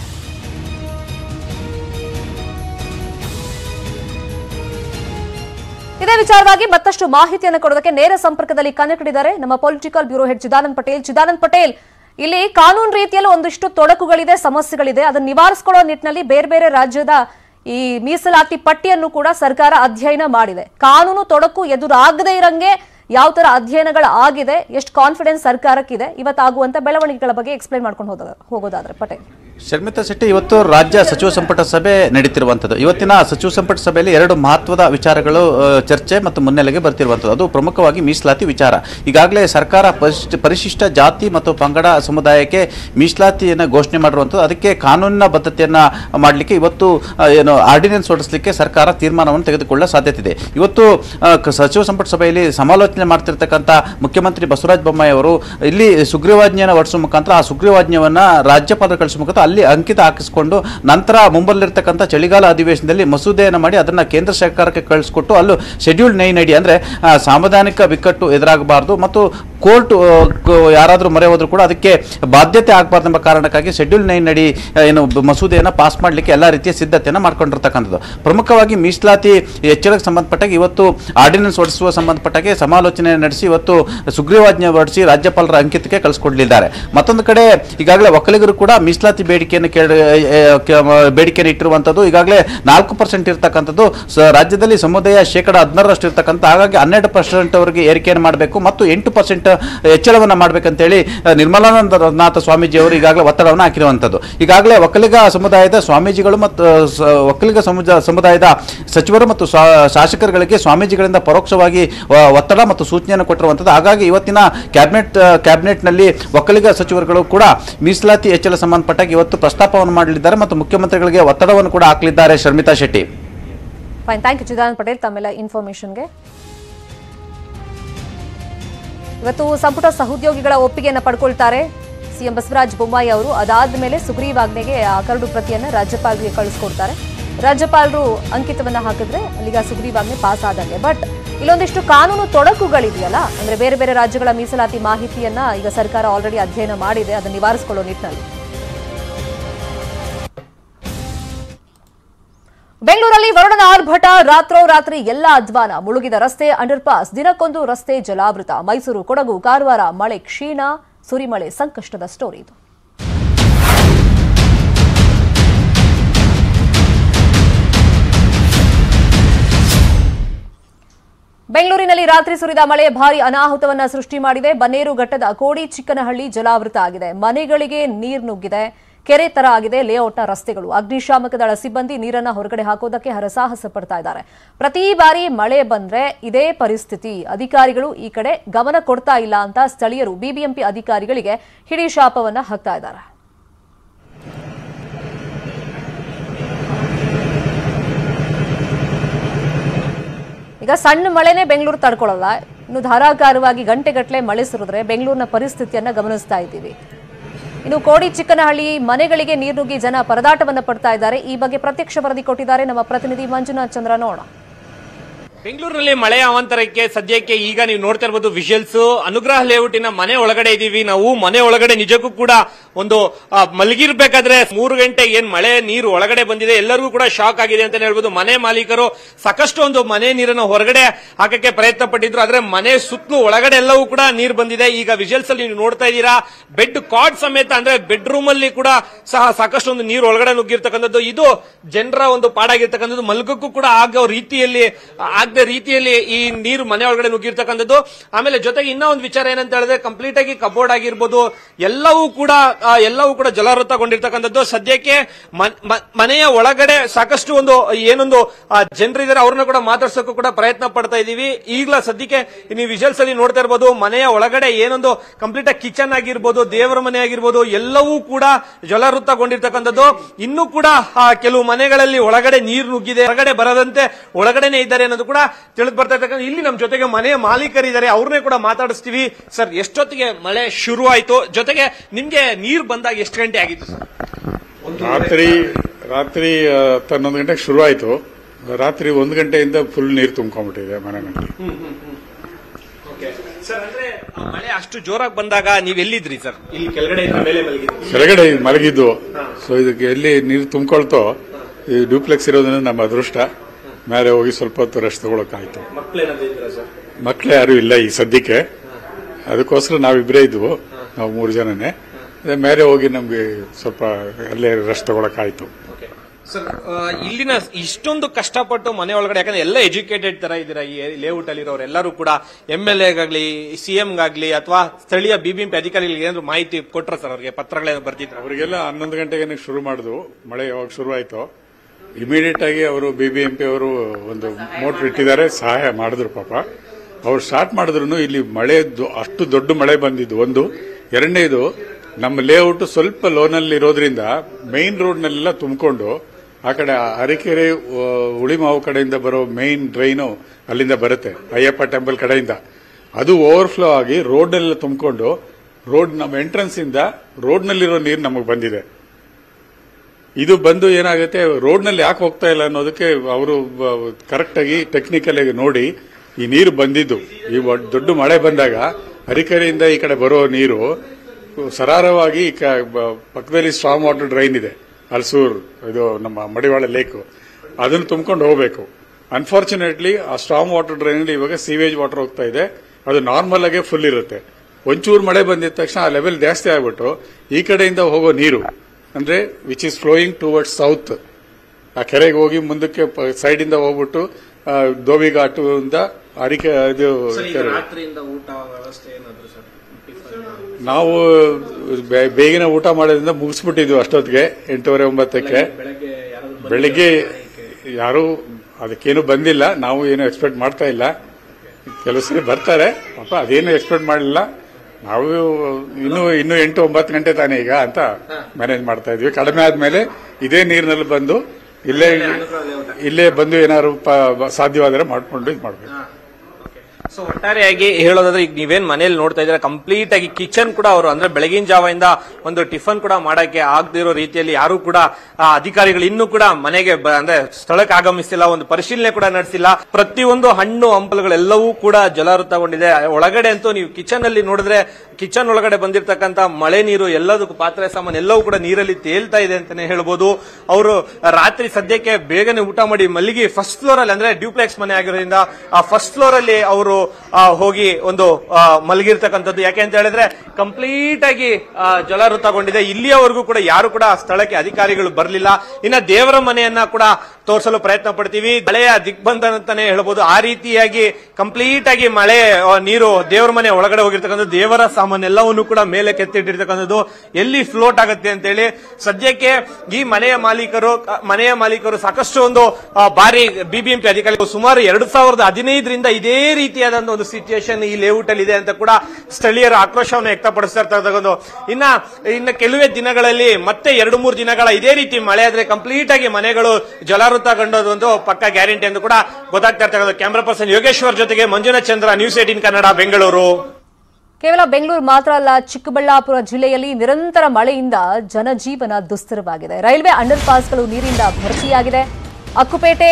ಇದೇ ವಿಚಾರವಾಗಿ ಮತ್ತಷ್ಟು ಮಾಹಿತಿಯನ್ನು ಕೊಡೋದಕ್ಕೆ ನೇರ ಸಂಪರ್ಕದಲ್ಲಿ ಕನೆಕ್ಟ್ ಇದ್ದಾರೆ ನಮ್ಮ political bureau head Chidanand Patel Chidanand Patel ಇಲ್ಲಿ ಕಾನೂನು ರೀತಿಯಲ್ಲಿ ಒಂದಿಷ್ಟು ತೊಡಕುಗಳಿದೆ ಸಮಸ್ಯೆಗಳಿದೆ ಅದನ್ನು ನಿವಾರಿಸಿಕೊಳ್ಳೋ ನಿಟ್ಟಿನಲ್ಲಿ ಬೇರೆ ಬೇರೆ ರಾಜ್ಯದ ಈ ಮೀಸಲಾತಿ ಪಟ್ಟಿಯನ್ನು ಕೂಡ ಸರ್ಕಾರ ಅಧ್ಯಯನ ಮಾಡಿದೆ ಕಾನೂನು ತೊಡಕು ಎದುರಾಗದೇ ಇರಂಗೆ ಯಾವ ತರ ಅಧ್ಯಯನಗಳು ಆಗಿದೆ ಎಷ್ಟು ಕಾನ್ಫಿಡೆನ್ಸ್ ಸರ್ಕಾರಕ್ಕಿದೆ ಇವತ್ತಾಗುವಂತ ಬೆಳವಣಿಗೆಗಳ ಬಗ್ಗೆ ಎಕ್ಸ್ಪ್ಲೈನ್ ಮಾಡ್ಕೊಂಡು ಹೋದ ಹೋಗೋದಾದ್ರೆ ಪಟೇಲ್ ಶರ್ಮಿತಾ ಶೆಟ್ಟಿ ಇವತ್ತು ರಾಜ್ಯ ಸಚಿವ ಸಂಪುಟ ಸಭೆ ನಡೀತಿರುವಂಥದ್ದು ಇವತ್ತಿನ ಸಚಿವ ಸಂಪುಟ ಸಭೆಯಲ್ಲಿ ಎರಡು ಮಹತ್ವದ ವಿಚಾರಗಳು ಆ, ಚರ್ಚೆ ಮತ್ತು ಮುನ್ನೆಲೆಗೆ ಬರ್ತಿರುವಂಥದ್ದು ಅದು ಪ್ರಮುಖವಾಗಿ ಮೀಸಲಾತಿ ವಿಚಾರ ಈಗಾಗಲೇ ಸರ್ಕಾರ ಪರಿಶಿಷ್ಟ ಪರಿಶಿಷ್ಟ ಜಾತಿ ಮತ್ತು ಪಂಗಡ ಸಮುದಾಯಕ್ಕೆ ಮೀಸಲಾತಿಯನ್ನು ಘೋಷಣೆ ಮಾಡಿರುವಂಥದ್ದು ಅದಕ್ಕೆ ಕಾನೂನಿನ ಬದ್ಧತೆಯನ್ನು ಮಾಡಲಿಕ್ಕೆ ಇವತ್ತು ಆ, ಏನು ಆರ್ಡಿನೆನ್ಸ್ ಹೊರಡಿಸಲಿಕ್ಕೆ ಸರ್ಕಾರ ತೀರ್ಮಾನವನ್ನು ತೆಗೆದುಕೊಳ್ಳ ಸಾಧ್ಯತೆ ಇದೆ ಇವತ್ತು ಆ, ಕ- ಸಚಿವ ಸಂಪುಟ ಸಭೆಯಲ್ಲಿ ಸಮಾಲೋಚನೆ ಮಾಡ್ತಿರ್ತಕ್ಕಂಥ ಮುಖ್ಯಮಂತ್ರಿ ಬಸವರಾಜ ಬೊಮ್ಮಾಯಿ ಅವರು ಇಲ್ಲಿ ಸುಗ್ರೀವಾಜ್ಞೆಯನ್ನು ಹೊರಡಿಸುವ ಮುಖಾಂತರ ಆ ಸುಗ್ರೀವಾಜ್ಞೆಯನ್ನು ರಾಜ್ಯಪಾಲರು ಕಳಿಸುವ ಮುಖಾಂತರ ಅಲ್ಲಿ ಅಂಕಿತ ಹಾಕಿಸಿಕೊಂಡು ನಂತರ ಮುಂಬರಲಿರ್ತಕ್ಕಂಥ ಚಳಿಗಾಲ ಅಧಿವೇಶನದಲ್ಲಿ ಮಸೂದೆಯನ್ನು ಮಾಡಿ ಅದನ್ನು ಕೇಂದ್ರ ಸರ್ಕಾರಕ್ಕೆ ಕಳಿಸ್ಕೊಟ್ಟು ಅಲ್ಲೂ ಶೆಡ್ಯೂಲ್ ನೈನ್ ಅಡಿ ಅಂದರೆ ಸಾಂವಿಧಾನಿಕ ಬಿಕ್ಕಟ್ಟು ಎದುರಾಗಬಾರ್ದು ಮತ್ತು ಕೋರ್ಟ್ ಯಾರಾದರೂ ಮೊರೆ ಹೋದ್ರು ಕೂಡ ಅದಕ್ಕೆ ಬಾಧ್ಯತೆ ಆಗಬಾರ್ದು ಎಂಬ ಕಾರಣಕ್ಕಾಗಿ ಶೆಡ್ಯೂಲ್ ನೈನ್ ಅಡಿ ಆ, ಏನು ಬ- ಮಸೂದೆಯನ್ನು ಪಾಸ್ ಮಾಡಲಿಕ್ಕೆ ಎಲ್ಲ ರೀತಿಯ ಸಿದ್ಧತೆಯನ್ನು ಮಾಡ್ಕೊಂಡಿರ್ತಕ್ಕಂಥದ್ದು ಪ್ರಮುಖವಾಗಿ ಮೀಸಲಾತಿ ಹೆಚ್ಚಳಕ್ಕೆ ಸಂಬಂಧಪಟ್ಟಾಗ ಇವತ್ತು ಆರ್ಡಿನೆನ್ಸ್ ಹೊರಡಿಸುವ ಸಂಬಂಧಪಟ್ಟಾಗೆ ಸಮಾಲೋಚನೆ ನಡೆಸಿ ಇವತ್ತು ಸುಗ್ರೀವಾಜ್ಞೆ ಹೊರಡಿಸಿ ರಾಜ್ಯಪಾಲರ ಅಂಕಿತಕ್ಕೆ ಕಳಿಸ್ಕೊಡ್ಲಿದ್ದಾರೆ ಮತ್ತೊಂದು ಕಡೆ ಈಗಾಗಲೇ ಒಕ್ಕಲಿಗರು ಕೂಡ ಮೀಸಲಾತಿ ಬೇಡಿಕೆಯನ್ನು ಕೇಳ ಬೇಡಿಕೆಯನ್ನು ಇಟ್ಟಿರುವಂಥದ್ದು ಈಗಾಗಲೇ ನಾಲ್ಕು ಪರ್ಸೆಂಟ್ ಇರ್ತಕ್ಕಂಥದ್ದು ಸ- ರಾಜ್ಯದಲ್ಲಿ ಸಮುದಾಯ ಶೇಕಡ ಹದಿನಾರರಷ್ಟು ಇರ್ತಕ್ಕಂಥ ಹಾಗಾಗಿ ಹನ್ನೆರಡು ಪರ್ಸೆಂಟ್ ಅವರಿಗೆ ಏರಿಕೆಯನ್ನು ಮಾಡಬೇಕು ಮತ್ತು ಎಂಟು ಪರ್ಸೆಂಟ್ ಹೆಚ್ಚಳವನ್ನ ಮಾಡ್ಬೇಕಂತೇಳಿ ಆ, ನಿರ್ಮಲಾನಂದನಾಥ ಸ್ವಾಮೀಜಿ ಅವರು ಈಗಾಗಲೇ ಒತ್ತಡವನ್ನು ಹಾಕಿರುವಂತದ್ದು ಈಗಾಗಲೇ ಒಕ್ಕಲಿಗ ಸಮುದಾಯದ ಸ್ವಾಮೀಜಿಗಳು ಮತ್ತು ಸ- ಒಕ್ಕಲಿಗ ಸಮುದ- ಸಮುದಾಯದ ಸಚಿವರು ಮತ್ತು ಸ್ವಾ- ಶಾಸಕರುಗಳಿಗೆ ಸ್ವಾಮೀಜಿಗಳಿಂದ ಪರೋಕ್ಷವಾಗಿ ಆ, ಒತ್ತಡ ಮತ್ತು ಸೂಚನೆಯನ್ನು ಕೊಟ್ಟಿರುವಂತದ್ದು ಹಾಗಾಗಿ ಇವತ್ತಿನ ಕ್ಯಾಬಿನೆಟ್ ಆ, ಕ್ಯಾಬಿನೆಟ್ನಲ್ಲಿ ಒಕ್ಕಲಿಗ ಸಚಿವರುಗಳು ಕೂಡ ಮೀಸಲಾತಿ ಹೆಚ್ಚಳ ಸಂಬಂಧಪಟ್ಟಾಗ ಇವತ್ತು ಪ್ರಸ್ತಾಪವನ್ನು ಮಾಡಲಿದ್ದಾರೆ ಮತ್ತು ಮುಖ್ಯಮಂತ್ರಿಗಳಿಗೆ ಒತ್ತಡವನ್ನು ಕೂಡ ಹಾಕಲಿದ್ದಾರೆ Sharmita Shetty fine thank you Chidanand Patel ತಮ್ಮೆಲ್ಲ ಇನ್ಫಾರ್ಮೇಶನ್ಗೆ ಇವತ್ತು ಸಂಪುಟ ಸಹೋದ್ಯೋಗಿಗಳ ಒಪ್ಪಿಗೆಯನ್ನು ಪಡ್ಕೊಳ್ತಾರೆ ಸಿಎಂ ಬಸವರಾಜ ಬೊಮ್ಮಾಯಿ ಅವರು ಅದಾದ ಮೇಲೆ ಸುಗ್ರೀವಾಜ್ಞೆಗೆ ಆ ಕರಡು ಪ್ರತಿಯನ್ನ ರಾಜ್ಯಪಾಲರಿಗೆ ಕಳಿಸ್ಕೊಡ್ತಾರೆ ರಾಜ್ಯಪಾಲರು ಅಂಕಿತವನ್ನ ಹಾಕಿದ್ರೆ ಅಲ್ಲಿಗ ಸುಗ್ರೀವಾಜ್ಞೆ ಪಾಸ್ ಆದಂಗೆ ಬಟ್ ಇಲ್ಲೊಂದಿಷ್ಟು ಕಾನೂನು ತೊಡಕುಗಳಿದೆಯಲ್ಲ ಅಂದ್ರೆ ಬೇರೆ ಬೇರೆ ರಾಜ್ಯಗಳ ಮೀಸಲಾತಿ ಮಾಹಿತಿಯನ್ನ ಈಗ ಸರ್ಕಾರ ಆಲ್ರೆಡಿ ಅಧ್ಯಯನ ಮಾಡಿದೆ ಅದನ್ನು ನಿವಾರಿಸಿಕೊಳ್ಳೋ ನಿಟ್ಟಿನಲ್ಲಿ ಬೆಂಗಳೂರಲ್ಲಿ ವರುಣನ ಆರ್ಭಟ ರಾತ್ರೋರಾತ್ರಿ ಎಲ್ಲ ಅಧ್ವಾನ ಮುಳುಗಿದ ರಸ್ತೆ ಅಂಡರ್ ಪಾಸ್ ದಿನಕ್ಕೊಂದು ರಸ್ತೆ ಜಲಾವೃತ ಮೈಸೂರು ಕೊಡಗು ಕಾರವಾರ ಮಳೆ ಕ್ಷೀಣ ಸುರಿಮಳೆ ಸಂಕಷ್ಟದ ಸ್ಟೋರಿ ಇದು ಬೆಂಗಳೂರಿನಲ್ಲಿ ರಾತ್ರಿ ಸುರಿದ ಮಳೆ ಭಾರಿ ಅನಾಹುತವನ್ನ ಸೃಷ್ಟಿ ಮಾಡಿದೆ ಬನ್ನೇರು ಘಟ್ಟದ ಕೋಡಿ ಚಿಕ್ಕನಹಳ್ಳಿ ಜಲಾವೃತ ಆಗಿದೆ ಮನೆಗಳಿಗೆ ನೀರು ನುಗ್ಗಿದೆ ಕೆರೆ ತರ ಆಗಿದೆ ಲೇಔಟ್ನ ರಸ್ತೆಗಳು ಅಗ್ನಿಶಾಮಕ ದಳ ಸಿಬ್ಬಂದಿ ನೀರನ್ನ ಹೊರಗಡೆ ಹಾಕೋದಕ್ಕೆ ಹರಸಾಹಸ ಪಡ್ತಾ ಇದ್ದಾರೆ ಪ್ರತಿ ಬಾರಿ ಮಳೆ ಬಂದ್ರೆ ಇದೇ ಪರಿಸ್ಥಿತಿ ಅಧಿಕಾರಿಗಳು ಈ ಕಡೆ ಗಮನ ಕೊಡ್ತಾ ಇಲ್ಲ ಅಂತ ಸ್ಥಳೀಯರು ಬಿಬಿಎಂಪಿ ಅಧಿಕಾರಿಗಳಿಗೆ ಹಿಡಿ ಶಾಪವನ್ನ ಹಾಕ್ತಾ ಇದ್ದಾರೆ ಈಗ ಸಣ್ಣ ಮಳೆನೇ ಬೆಂಗಳೂರು ತಡ್ಕೊಳ್ಳಲ್ಲ ಇನ್ನು ಧಾರಾಕಾರವಾಗಿ ಗಂಟೆಗಟ್ಟಲೆ ಮಳೆ ಸುರಿದ್ರೆ ಬೆಂಗಳೂರಿನ ಪರಿಸ್ಥಿತಿಯನ್ನ ಗಮನಿಸ್ತಾ ಇದ್ದೀವಿ ಇನ್ನು ಕೋಡಿ ಚಿಕ್ಕನಹಳ್ಳಿ ಮನೆಗಳಿಗೆ ನೀರು ನುಗ್ಗಿ ಜನ ಪರದಾಟವನ್ನ ಪಡ್ತಾ ಇದ್ದಾರೆ ಈ ಬಗ್ಗೆ ಪ್ರತ್ಯಕ್ಷ ವರದಿ ಕೊಟ್ಟಿದ್ದಾರೆ ನಮ್ಮ ಪ್ರತಿನಿಧಿ ಮಂಜುನಾಥ್ ಚಂದ್ರ ನೋಡ ಬೆಂಗಳೂರಿನಲ್ಲಿ ಮಳೆಯ ಅವಾಂತರಕ್ಕೆ ಸದ್ಯಕ್ಕೆ ಈಗ ನೀವು ನೋಡ್ತಾ ಇರ್ಬೋದು ವಿಷುವಲ್ಸ್ ಅನುಗ್ರಹ ಲೇಔಟಿನ ಮನೆ ಒಳಗಡೆ ಇದೀವಿ ನಾವು ಮನೆ ಒಳಗಡೆ ನಿಜಕ್ಕೂ ಕೂಡ ಒಂದು ಆ, ಮಲಗಿರ್ಬೇಕಾದ್ರೆ ಮೂರು ಗಂಟೆ ಏನ್ ಮಳೆ ನೀರು ಒಳಗಡೆ ಬಂದಿದೆ ಎಲ್ಲರಿಗೂ ಕೂಡ ಶಾಕ್ ಆಗಿದೆ ಅಂತ ಹೇಳ್ಬೋದು ಮನೆ ಮಾಲೀಕರು ಸಾಕಷ್ಟು ಒಂದು ಮನೆ ನೀರನ್ನು ಹೊರಗಡೆ ಹಾಕಕ್ಕೆ ಪ್ರಯತ್ನ ಪಟ್ಟಿದ್ರು ಆದ್ರೆ ಮನೆ ಸುತ್ತಲೂ ಒಳಗಡೆ ಎಲ್ಲವೂ ಕೂಡ ನೀರು ಬಂದಿದೆ ಈಗ ವಿಜುವಲ್ಸ್ ಅಲ್ಲಿ ನೀವು ನೋಡ್ತಾ ಇದ್ದೀರಾ ಬೆಡ್ ಕಾಡ್ ಸಮೇತ ಅಂದ್ರೆ ಬೆಡ್ರೂಮ್ ಅಲ್ಲಿ ಕೂಡ ಸಹ ಸಾಕಷ್ಟು ಒಂದು ನೀರು ಒಳಗಡೆ ನುಗ್ಗಿರ್ತಕ್ಕಂಥದ್ದು ಇದು ಜನರ ಒಂದು ಪಾಡಾಗಿರ್ತಕ್ಕಂಥದ್ದು ಮಲ್ಗಕ್ಕೂ ಕೂಡ ಆಗೋ ರೀತಿಯಲ್ಲಿ ಆಗದ ರೀತಿಯಲ್ಲಿ ಈ ನೀರು ಮನೆ ಒಳಗಡೆ ನುಗ್ಗಿರ್ತಕ್ಕಂಥದ್ದು ಆಮೇಲೆ ಜೊತೆಗೆ ಇನ್ನೂ ಒಂದು ವಿಚಾರ ಏನಂತ ಹೇಳಿದ್ರೆ ಕಂಪ್ಲೀಟ್ ಆಗಿ ಕಬೋರ್ಡ್ ಆಗಿರ್ಬೋದು ಎಲ್ಲವೂ ಕೂಡ ಆ, ಎಲ್ಲವೂ ಕೂಡ ಜಲಾವೃತಗೊಂಡಿರ್ತಕ್ಕಂಥದ್ದು ಸದ್ಯಕ್ಕೆ ಮನ್- ಮ- ಮನೆಯ ಒಳಗಡೆ ಸಾಕಷ್ಟು ಒಂದು ಏನೊಂದು ಆ, ಜನರಿದ್ದಾರೆ ಅವ್ರನ್ನ ಕೂಡ ಮಾತಾಡ್ಸೋಕ್ಕೂ ಕೂಡ ಪ್ರಯತ್ನ ಪಡ್ತಾ ಇದೀವಿ ಈಗಲ ಸದ್ಯಕ್ಕೆ ನೀವು ವಿಜುವಲ್ಸ್ ಅಲ್ಲಿ ನೋಡ್ತಾ ಇರ್ಬೋದು ಮನೆಯ ಒಳಗಡೆ ಏನೊಂದು ಕಂಪ್ಲೀಟ್ ಆಗಿ ಕಿಚನ್ ಆಗಿರ್ಬೋದು ದೇವರ ಮನೆ ಆಗಿರ್ಬೋದು ಎಲ್ಲವೂ ಕೂಡ ಜಲಾವೃತಗೊಂಡಿರ್ತಕ್ಕಂಥದ್ದು ಇನ್ನೂ ಕೂಡ ಆ, ಕೆಲವು ಮನೆಗಳಲ್ಲಿ ಒಳಗಡೆ ನೀರು ನುಗ್ಗಿದೆ ಹೊರಗಡೆ ಬರದಂತೆ ಒಳಗಡೆನೆ ಇದ್ದಾರೆ ಅನ್ನೋದು ಕೂಡ ತಿಳಿದು ಬರ್ತಾ ಇರ್ತಕ್ಕಂಥ ಇಲ್ಲಿ ನಮ್ಮ ಜೊತೆಗೆ ಮನೆಯ ಮಾಲೀಕರಿದ್ದಾರೆ ಅವ್ರನ್ನೇ ಕೂಡ ಮಾತಾಡಿಸ್ತೀವಿ ಸರ್ ಎಷ್ಟೊತ್ತಿಗೆ ಮಳೆ ಶುರು ಆಯ್ತು ಜೊತೆಗೆ ನಿಮ್ಗೆ ನೀರು ಬಂದಾಗ ಎಷ್ಟು ಗಂಟೆ ಆಗಿತ್ತು ಸರ್ ರಾತ್ರಿ ರಾತ್ರಿ ಆ, ಹತ್ತು ಹನ್ನೊಂದು ಗಂಟೆಗೆ ಶುರು ಆಯ್ತು ರಾತ್ರಿ ಒಂದು ಗಂಟೆಯಿಂದ ಫುಲ್ ನೀರು ತುಂಬ್ಕೊಂಡ್ಬಿಟ್ಟಿದೆ ಮನೆಗಳಲ್ಲಿ ಸರ್ ಅಂದ್ರೆ ಆ ಮಳೆ ಅಷ್ಟು ಜೋರಾಗಿ ಬಂದಾಗ ನೀವ್ ಎಲ್ಲಿದ್ರಿ ಸರ್ ಇಲ್ಲಿ ಕೆಳಗಡೆ ಇದ್ರ ಮೇಲೆ ಮಲಗಿದ್ರಿ ಕೆಳಗಡೆ ಮಲಗಿದ್ದು ಸೊ ಇದಕ್ಕೆ ಎಲ್ಲಿ ನೀರು ತುಂಬಿಕೊಳ್ತೋ ಈ ಡ್ಯೂಪ್ಲೆಕ್ಸ್ ಇರೋದ್ರಿಂದ ನಮ್ಮ ಅದೃಷ್ಟ ಮೇಲೆ ಹೋಗಿ ಸ್ವಲ್ಪ ಹೊತ್ತು ರೆಸ್ಟ್ ತಗೊಳಕಾಯ್ತು ಮಕ್ಳೇನಾದ್ರು ಇದ್ರ ಸರ್ ಮಕ್ಕಳು ಯಾರು ಇಲ್ಲ ಈ ಸದ್ಯಕ್ಕೆ ಅದಕ್ಕೋಸ್ಕರ ನಾವಿಬ್ಬರೇ ಇದ್ವು ನಾವು ಮೂರು ಜನನೇ ಅದೇ ಮೇಲೆ ಹೋಗಿ ನಮ್ಗೆ ಸ್ವಲ್ಪ ಅಲ್ಲೇ ರೆಸ್ಟ್ ತಗೊಳಕಾಯ್ತು ಸರ್ ಆ, ಇಲ್ಲಿನ ಇಷ್ಟೊಂದು ಕಷ್ಟಪಟ್ಟು ಮನೆ ಒಳಗಡೆ ಯಾಕಂದ್ರೆ ಎಲ್ಲ ಎಜುಕೇಟೆಡ್ ತರ ಇದ್ದೀರಾ ಈ ಲೇಔಟ್ ಅಲ್ಲಿರೋರು ಎಲ್ಲರೂ ಕೂಡ ಎಂ ಎಲ್ ಎಗಾಗ್ಲಿ ಸಿಎಂಗಾಗ್ಲಿ ಅಥವಾ ಸ್ಥಳೀಯ ಬಿಬಿಎಂಪಿ ಅಧಿಕಾರಿಗಳಿಗೆ ಏನಾದ್ರು ಮಾಹಿತಿ ಕೊಟ್ರ ಸರ್ ಅವ್ರಿಗೆ ಪತ್ರಗಳೇನು ಬರ್ತಿದ್ರು ಅವರಿಗೆಲ್ಲ ಹನ್ನೊಂದು ಗಂಟೆಗೆ ಶುರು ಮಾಡಿದ್ವು ಮಳೆ ಯಾವಾಗ ಶುರು ಆಯ್ತೋ ಇಮಿಡಿಯೇಟ್ ಆಗಿ ಅವರು ಬಿಬಿಎಂಪಿ ಅವರು ಒಂದು ಮೋಟರ್ ಇಟ್ಟಿದ್ದಾರೆ ಸಹಾಯ ಮಾಡಿದ್ರು ಪಾಪ ಅವ್ರು ಸ್ಟಾರ್ಟ್ ಮಾಡಿದ್ರು ಇಲ್ಲಿ ಮಳೆ ದೊ- ಅಷ್ಟು ದೊಡ್ಡ ಮಳೆ ಬಂದಿದ್ದು ಒಂದು ಎರಡನೇದು ನಮ್ಮ ಲೇಔಟ್ ಸ್ವಲ್ಪ ಲೋನಲ್ಲಿ ಇರೋದ್ರಿಂದ ಮೈನ್ ರೋಡ್ನೆಲ್ಲ ತುಂಬಿಕೊಂಡು ಆ ಕಡೆ ಅರಕೆರೆ ಉಳಿಮಾವು ಕಡೆಯಿಂದ ಬರೋ ಮೈನ್ ಡ್ರೈನು ಅಲ್ಲಿಂದ ಬರುತ್ತೆ ಅಯ್ಯಪ್ಪ ಟೆಂಪಲ್ ಕಡೆಯಿಂದ ಅದು ಓವರ್ಫ್ಲೋ ಆಗಿ ರೋಡ್ನೆಲ್ಲ ತುಂಬಿಕೊಂಡು ರೋಡ್ ನಮ್ಮ ಎಂಟ್ರೆನ್ಸ್ ಇಂದ ರೋಡ್ನಲ್ಲಿರೋ ನೀರು ನಮಗೆ ಬಂದಿದೆ ಇದು ಬಂದು ಏನಾಗುತ್ತೆ ರೋಡ್ನಲ್ಲಿ ಯಾಕೆ ಹೋಗ್ತಾ ಇಲ್ಲ ಅನ್ನೋದಕ್ಕೆ ಅವರು ಕರೆಕ್ಟ್ ಆಗಿ ಟೆಕ್ನಿಕಲ್ ಆಗಿ ನೋಡಿ ಈ ನೀರು ಬಂದಿದ್ದು ಈ ಒಡ್- ದೊಡ್ಡ ಮಳೆ ಬಂದಾಗ ಹರಿಕೆರೆಯಿಂದ ಈ ಕಡೆ ಬರೋ ನೀರು ಸರಾರವಾಗಿ ಈ ಕ- ಬ- ಪಕ್ಕದಲ್ಲಿ ಸ್ಟ್ರಾಂಗ್ ವಾಟರ್ ಡ್ರೈನ್ ಇದೆ ಹಲ್ಸೂರ್ ಇದು ನಮ್ಮ ಮಡಿವಾಳ ಲೇಕ್ ಅದನ್ನು ತುಂಬಿಕೊಂಡು ಹೋಗಬೇಕು ಅನ್ಫಾರ್ಚುನೇಟ್ಲಿ ಆ ಸ್ಟ್ರಾಂಗ್ ವಾಟರ್ ಡ್ರೈನ್ ಇವಾಗ ಸೀವೇಜ್ ವಾಟರ್ ಹೋಗ್ತಾ ಇದೆ ಅದು ನಾರ್ಮಲ್ ಆಗಿ ಫುಲ್ ಇರುತ್ತೆ ಒಂಚೂರು ಮಳೆ ಬಂದಿದ ತಕ್ಷಣ ಆ ಲೆವೆಲ್ ಜಾಸ್ತಿ ಆಗ್ಬಿಟ್ಟು ಈ ಕಡೆಯಿಂದ ಹೋಗೋ ನೀರು ಅಂದ್ರೆ which is flowing towards south ಆ ಕೆರೆಗೆ ಹೋಗಿ ಮುಂದಕ್ಕೆ ಸೈಡ್ ಇಂದ ಹೋಗ್ಬಿಟ್ಟು ಆ, ಧೋಬಿಘಾಟಿಂದ ಅಡಿಕೆ ಇದು ಕೆರೆ. ರಾತ್ರಿಯಿಂದ ಊಟ ವ್ಯವಸ್ಥೆ ಏನಾದ್ರು ಸರ್ ನಾವು ಬೆ- ಬೇಗನೆ ಊಟ ಮಾಡೋದ್ರಿಂದ ಮುಗಿಸ್ಬಿಟ್ಟಿದ್ವಿ ಅಷ್ಟೊತ್ತಿಗೆ ಎಂಟೂವರೆ ಒಂಬತ್ತಕ್ಕೆ ಬೆಳಗ್ಗೆ ಯಾರಾದ್ರೂ ಬೆಳಿಗ್ಗೆ ಯಾರು ಅದಕ್ಕೇನು ಬಂದಿಲ್ಲ ನಾವು ಏನು ಎಕ್ಸ್ಪೆಕ್ಟ್ ಮಾಡ್ತಾ ಇಲ್ಲ ಕೆಲವು ಸರಿ ಬರ್ತಾರೆ ಪಾಪ ಅದೇನು ಎಕ್ಸ್ಪೆಕ್ಟ್ ಮಾಡಲಿಲ್ಲ ನಾವು ಇನ್ನು ಇನ್ನು ಎಂಟು ಒಂಬತ್ತು ಗಂಟೆ ತಾನೇ ಈಗ ಅಂತ ಮ್ಯಾನೇಜ್ ಮಾಡ್ತಾ ಇದ್ವಿ ಕಡಿಮೆ ಆದ್ಮೇಲೆ ಇದೇ ನೀರಿನಲ್ಲಿ ಬಂದು ಇಲ್ಲೇ ಇಲ್ಲೇ ಬಂದು ಏನಾದ್ರು ಪ- ಸಾಧ್ಯವಾದರೆ ಮಾಡ್ಕೊಂಡು ಇದು ಮಾಡ್ಬೇಕು ಸೊ ಒಟ್ಟಾರೆಯಾಗಿ ಹೇಳೋದಾದ್ರೆ ಈಗ ನೀವೇನ್ ಮನೇಲಿ ನೋಡ್ತಾ ಇದ್ರೆ ಕಂಪ್ಲೀಟ್ ಆಗಿ ಕಿಚನ್ ಕೂಡ ಅವರು ಅಂದ್ರೆ ಬೆಳಗಿನ ಜಾವದಿಂದ ಒಂದು ಟಿಫನ್ ಕೂಡ ಮಾಡಕ್ಕೆ ಆಗದಿರೋ ರೀತಿಯಲ್ಲಿ ಯಾರು ಕೂಡ ಆ, ಅಧಿಕಾರಿಗಳು ಇನ್ನೂ ಕೂಡ ಮನೆಗೆ ಬ- ಅಂದ್ರೆ ಸ್ಥಳಕ್ಕೆ ಆಗಮಿಸಿಲ್ಲ ಒಂದು ಪರಿಶೀಲನೆ ಕೂಡ ನಡೆಸಿಲ್ಲ ಪ್ರತಿಯೊಂದು ಹಣ್ಣು ಹಂಪಲುಗಳೆಲ್ಲವೂ ಕೂಡ ಜಲಾವೃತಗೊಂಡಿದೆ ಒಳಗಡೆ ಅಂತೂ ನೀವು ಕಿಚನ್ ಅಲ್ಲಿ ನೋಡಿದ್ರೆ ಕಿಚನ್ ಒಳಗಡೆ ಬಂದಿರತಕ್ಕಂತ ಮಳೆ ನೀರು ಎಲ್ಲದಕ್ಕೂ ಪಾತ್ರೆ ಸಾಮಾನು ಎಲ್ಲವೂ ಕೂಡ ನೀರಲ್ಲಿ ತೇಲ್ತಾ ಇದೆ ಅಂತಾನೆ ಹೇಳ್ಬೋದು ಅವರು ರಾತ್ರಿ ಸದ್ಯಕ್ಕೆ ಬೇಗನೆ ಊಟ ಮಾಡಿ ಮಲ್ಲಿಗೆ ಫಸ್ಟ್ ಫ್ಲೋರ್ ಅಲ್ಲಿ ಅಂದ್ರೆ ಡ್ಯೂಪ್ಲೆಕ್ಸ್ ಮನೆ ಆಗಿರೋದ್ರಿಂದ ಆ ಫಸ್ಟ್ ಫ್ಲೋರ್ ಅಲ್ಲಿ ಅವರು ಹೋಗಿ ಒಂದು ಆ, ಮಲಗಿರ್ತಕ್ಕಂಥದ್ದು ಯಾಕೆ ಅಂತ ಹೇಳಿದ್ರೆ ಕಂಪ್ಲೀಟ್ ಆಗಿ ಆ, ಜಲಾವೃತಗೊಂಡಿದೆ ಇಲ್ಲಿಯವರೆಗೂ ಕೂಡ ಯಾರು ಕೂಡ ಆ ಸ್ಥಳಕ್ಕೆ ಅಧಿಕಾರಿಗಳು ಬರಲಿಲ್ಲ ಇನ್ನ ದೇವರ ಮನೆಯನ್ನ ಕೂಡ ತೋರಿಸಲು ಪ್ರಯತ್ನ ಪಡ್ತೀವಿ ಮಳೆಯ ದಿಗ್ಬಂಧನ ಅಂತಾನೆ ಹೇಳ್ಬೋದು ಆ ರೀತಿಯಾಗಿ ಕಂಪ್ಲೀಟ್ ಆಗಿ ಮಳೆ ಆ, ನೀರು ದೇವರ ಮನೆ ಒಳಗಡೆ ಹೋಗಿರ್ತಕ್ಕಂಥದ್ದು ದೇವರ ಸಾಮಾನೆಲ್ಲವನ್ನು ಕೂಡ ಮೇಲೆ ಕೆತ್ತಿಟ್ಟಿರ್ತಕ್ಕಂಥದ್ದು ಎಲ್ಲಿ ಫ್ಲೋಟ್ ಆಗುತ್ತೆ ಅಂತೇಳಿ ಸದ್ಯಕ್ಕೆ ಈ ಮನೆಯ ಮಾಲೀಕರು ಅ, ಮನೆಯ ಮಾಲೀಕರು ಸಾಕಷ್ಟು ಒಂದು ಆ, ಬಾರಿ ಬಿಬಿಎಂಪಿ ಅಧಿಕಾರಿಗಳು ಸುಮಾರು ಎರಡು ಸಾವಿರದ ಹದಿನೈದರಿಂದ ಇದೇ ರೀತಿಯಾದಂತ ಒಂದು ಸಿಚುಯೇಷನ್ ಈ ಲೇಔಟ್ ಅಲ್ಲಿ ಇದೆ ಅಂತ ಕೂಡ ಸ್ಥಳೀಯರು ಆಕ್ರೋಶವನ್ನು ವ್ಯಕ್ತಪಡಿಸ್ತಾ ಇರ್ತಕ್ಕಂಥದ್ದು ಇನ್ನ ಇನ್ನ ಕೆಲವೇ ದಿನಗಳಲ್ಲಿ ಮತ್ತೆ ಎರಡು ಮೂರು ದಿನಗಳ ಇದೇ ರೀತಿ ಮಳೆ ಆದ್ರೆ ಕಂಪ್ಲೀಟ್ ಆಗಿ ಮನೆಗಳು ಜಲಾವೃತಗೊಂಡೋದು ಒಂದು ಪಕ್ಕ ಗ್ಯಾರಂಟಿ ಎಂದು ಕೂಡ ಗೊತ್ತಾಗ್ತಾ ಇರ್ತಕ್ಕಂಥ ಕ್ಯಾಮ್ರಾ ಪರ್ಸನ್ ಯೋಗೇಶ್ವರ್ ಜೊತೆಗೆ ಮಂಜುನಾಥ್ ಚಂದ್ರ ನ್ಯೂಸ್ ಏಟಿನ್ ಕನ್ನಡ ಬೆಂಗಳೂರು ಕೇವಲ ಬೆಂಗಳೂರು ಮಾತ್ರ ಅಲ್ಲ ಚಿಕ್ಕಬಳ್ಳಾಪುರ ಜಿಲ್ಲೆಯಲ್ಲಿ ನಿರಂತರ ಮಳೆಯಿಂದ ಜನಜೀವನ ದುಸ್ತರವಾಗಿದೆ ರೈಲ್ವೆ ಅಂಡರ್ ಪಾಸ್ಗಳು ನೀರಿಂದ ಭರ್ತಿಯಾಗಿದೆ ಅಕ್ಕುಪೇಟೆ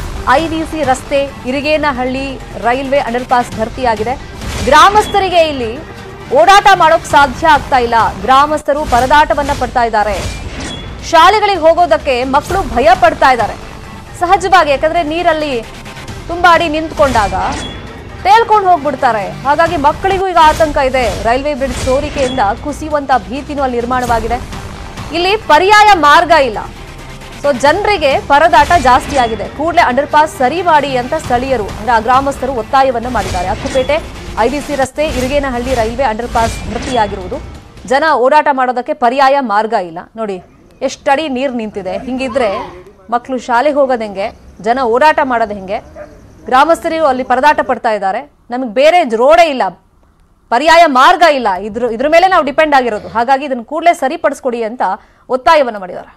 ಐವಿಸಿ ರಸ್ತೆ ಇರಿಗೇನಹಳ್ಳಿ ರೈಲ್ವೆ ಅಂಡರ್ ಪಾಸ್ ಭರ್ತಿಯಾಗಿದೆ ಗ್ರಾಮಸ್ಥರಿಗೆ ಇಲ್ಲಿ ಓಡಾಟ ಮಾಡೋಕ್ ಸಾಧ್ಯ ಆಗ್ತಾ ಇಲ್ಲ ಗ್ರಾಮಸ್ಥರು ಪರದಾಟವನ್ನ ಪಡ್ತಾ ಇದ್ದಾರೆ ಶಾಲೆಗಳಿಗೆ ಹೋಗೋದಕ್ಕೆ ಮಕ್ಕಳು ಭಯ ಪಡ್ತಾ ಇದ್ದಾರೆ ಸಹಜವಾಗಿ ಯಾಕಂದ್ರೆ ನೀರಲ್ಲಿ ತುಂಬಾ ಅಡಿ ನಿಂತ್ಕೊಂಡಾಗ ತೇಲ್ಕೊಂಡು ಹೋಗ್ಬಿಡ್ತಾರೆ ಹಾಗಾಗಿ ಮಕ್ಕಳಿಗೂ ಈಗ ಆತಂಕ ಇದೆ ರೈಲ್ವೆ ಬ್ರಿಡ್ಜ್ ಸೋರಿಕೆಯಿಂದ ಕುಸಿಯುವಂತ ಭೀತಿನೂ ಅಲ್ಲಿ ನಿರ್ಮಾಣವಾಗಿದೆ ಇಲ್ಲಿ ಪರ್ಯಾಯ ಮಾರ್ಗ ಇಲ್ಲ ಸೊ ಜನರಿಗೆ ಪರದಾಟ ಜಾಸ್ತಿ ಆಗಿದೆ ಕೂಡಲೇ ಅಂಡರ್ ಪಾಸ್ ಸರಿ ಮಾಡಿ ಅಂತ ಸ್ಥಳೀಯರು ಅಂದ್ರೆ ಆ ಗ್ರಾಮಸ್ಥರು ಒತ್ತಾಯವನ್ನ ಮಾಡಿದ್ದಾರೆ ಅಕ್ಕುಪೇಟೆ ಐಡಿಸಿ ರಸ್ತೆ ಇರಿಗೇನಹಳ್ಳಿ ರೈಲ್ವೆ ಅಂಡರ್ ಪಾಸ್ ಭರ್ತಿಯಾಗಿರುವುದು ಜನ ಓಡಾಟ ಮಾಡೋದಕ್ಕೆ ಪರ್ಯಾಯ ಮಾರ್ಗ ಇಲ್ಲ ನೋಡಿ ಎಷ್ಟಡಿ ನೀರು ನಿಂತಿದೆ ಹಿಂಗಿದ್ರೆ ಮಕ್ಕಳು ಶಾಲೆಗೆ ಹೋಗೋದು ಹೆಂಗೆ ಜನ ಓಡಾಟ ಮಾಡೋದು ಹೆಂಗೆ ಗ್ರಾಮಸ್ಥರು ಅಲ್ಲಿ ಪರದಾಟ ಪಡ್ತಾ ಇದ್ದಾರೆ ನಮಗೆ ಬೇರೆ ರೋಡೇ ಇಲ್ಲ ಪರ್ಯಾಯ ಮಾರ್ಗ ಇಲ್ಲ ಇದ್ರ ಇದ್ರ ಮೇಲೆ ನಾವು ಡಿಪೆಂಡ್ ಆಗಿರೋದು ಹಾಗಾಗಿ ಇದನ್ನು ಕೂಡಲೇ ಸರಿಪಡಿಸ್ಕೊಡಿ ಅಂತ ಒತ್ತಾಯವನ್ನು ಮಾಡಿದ್ದಾರೆ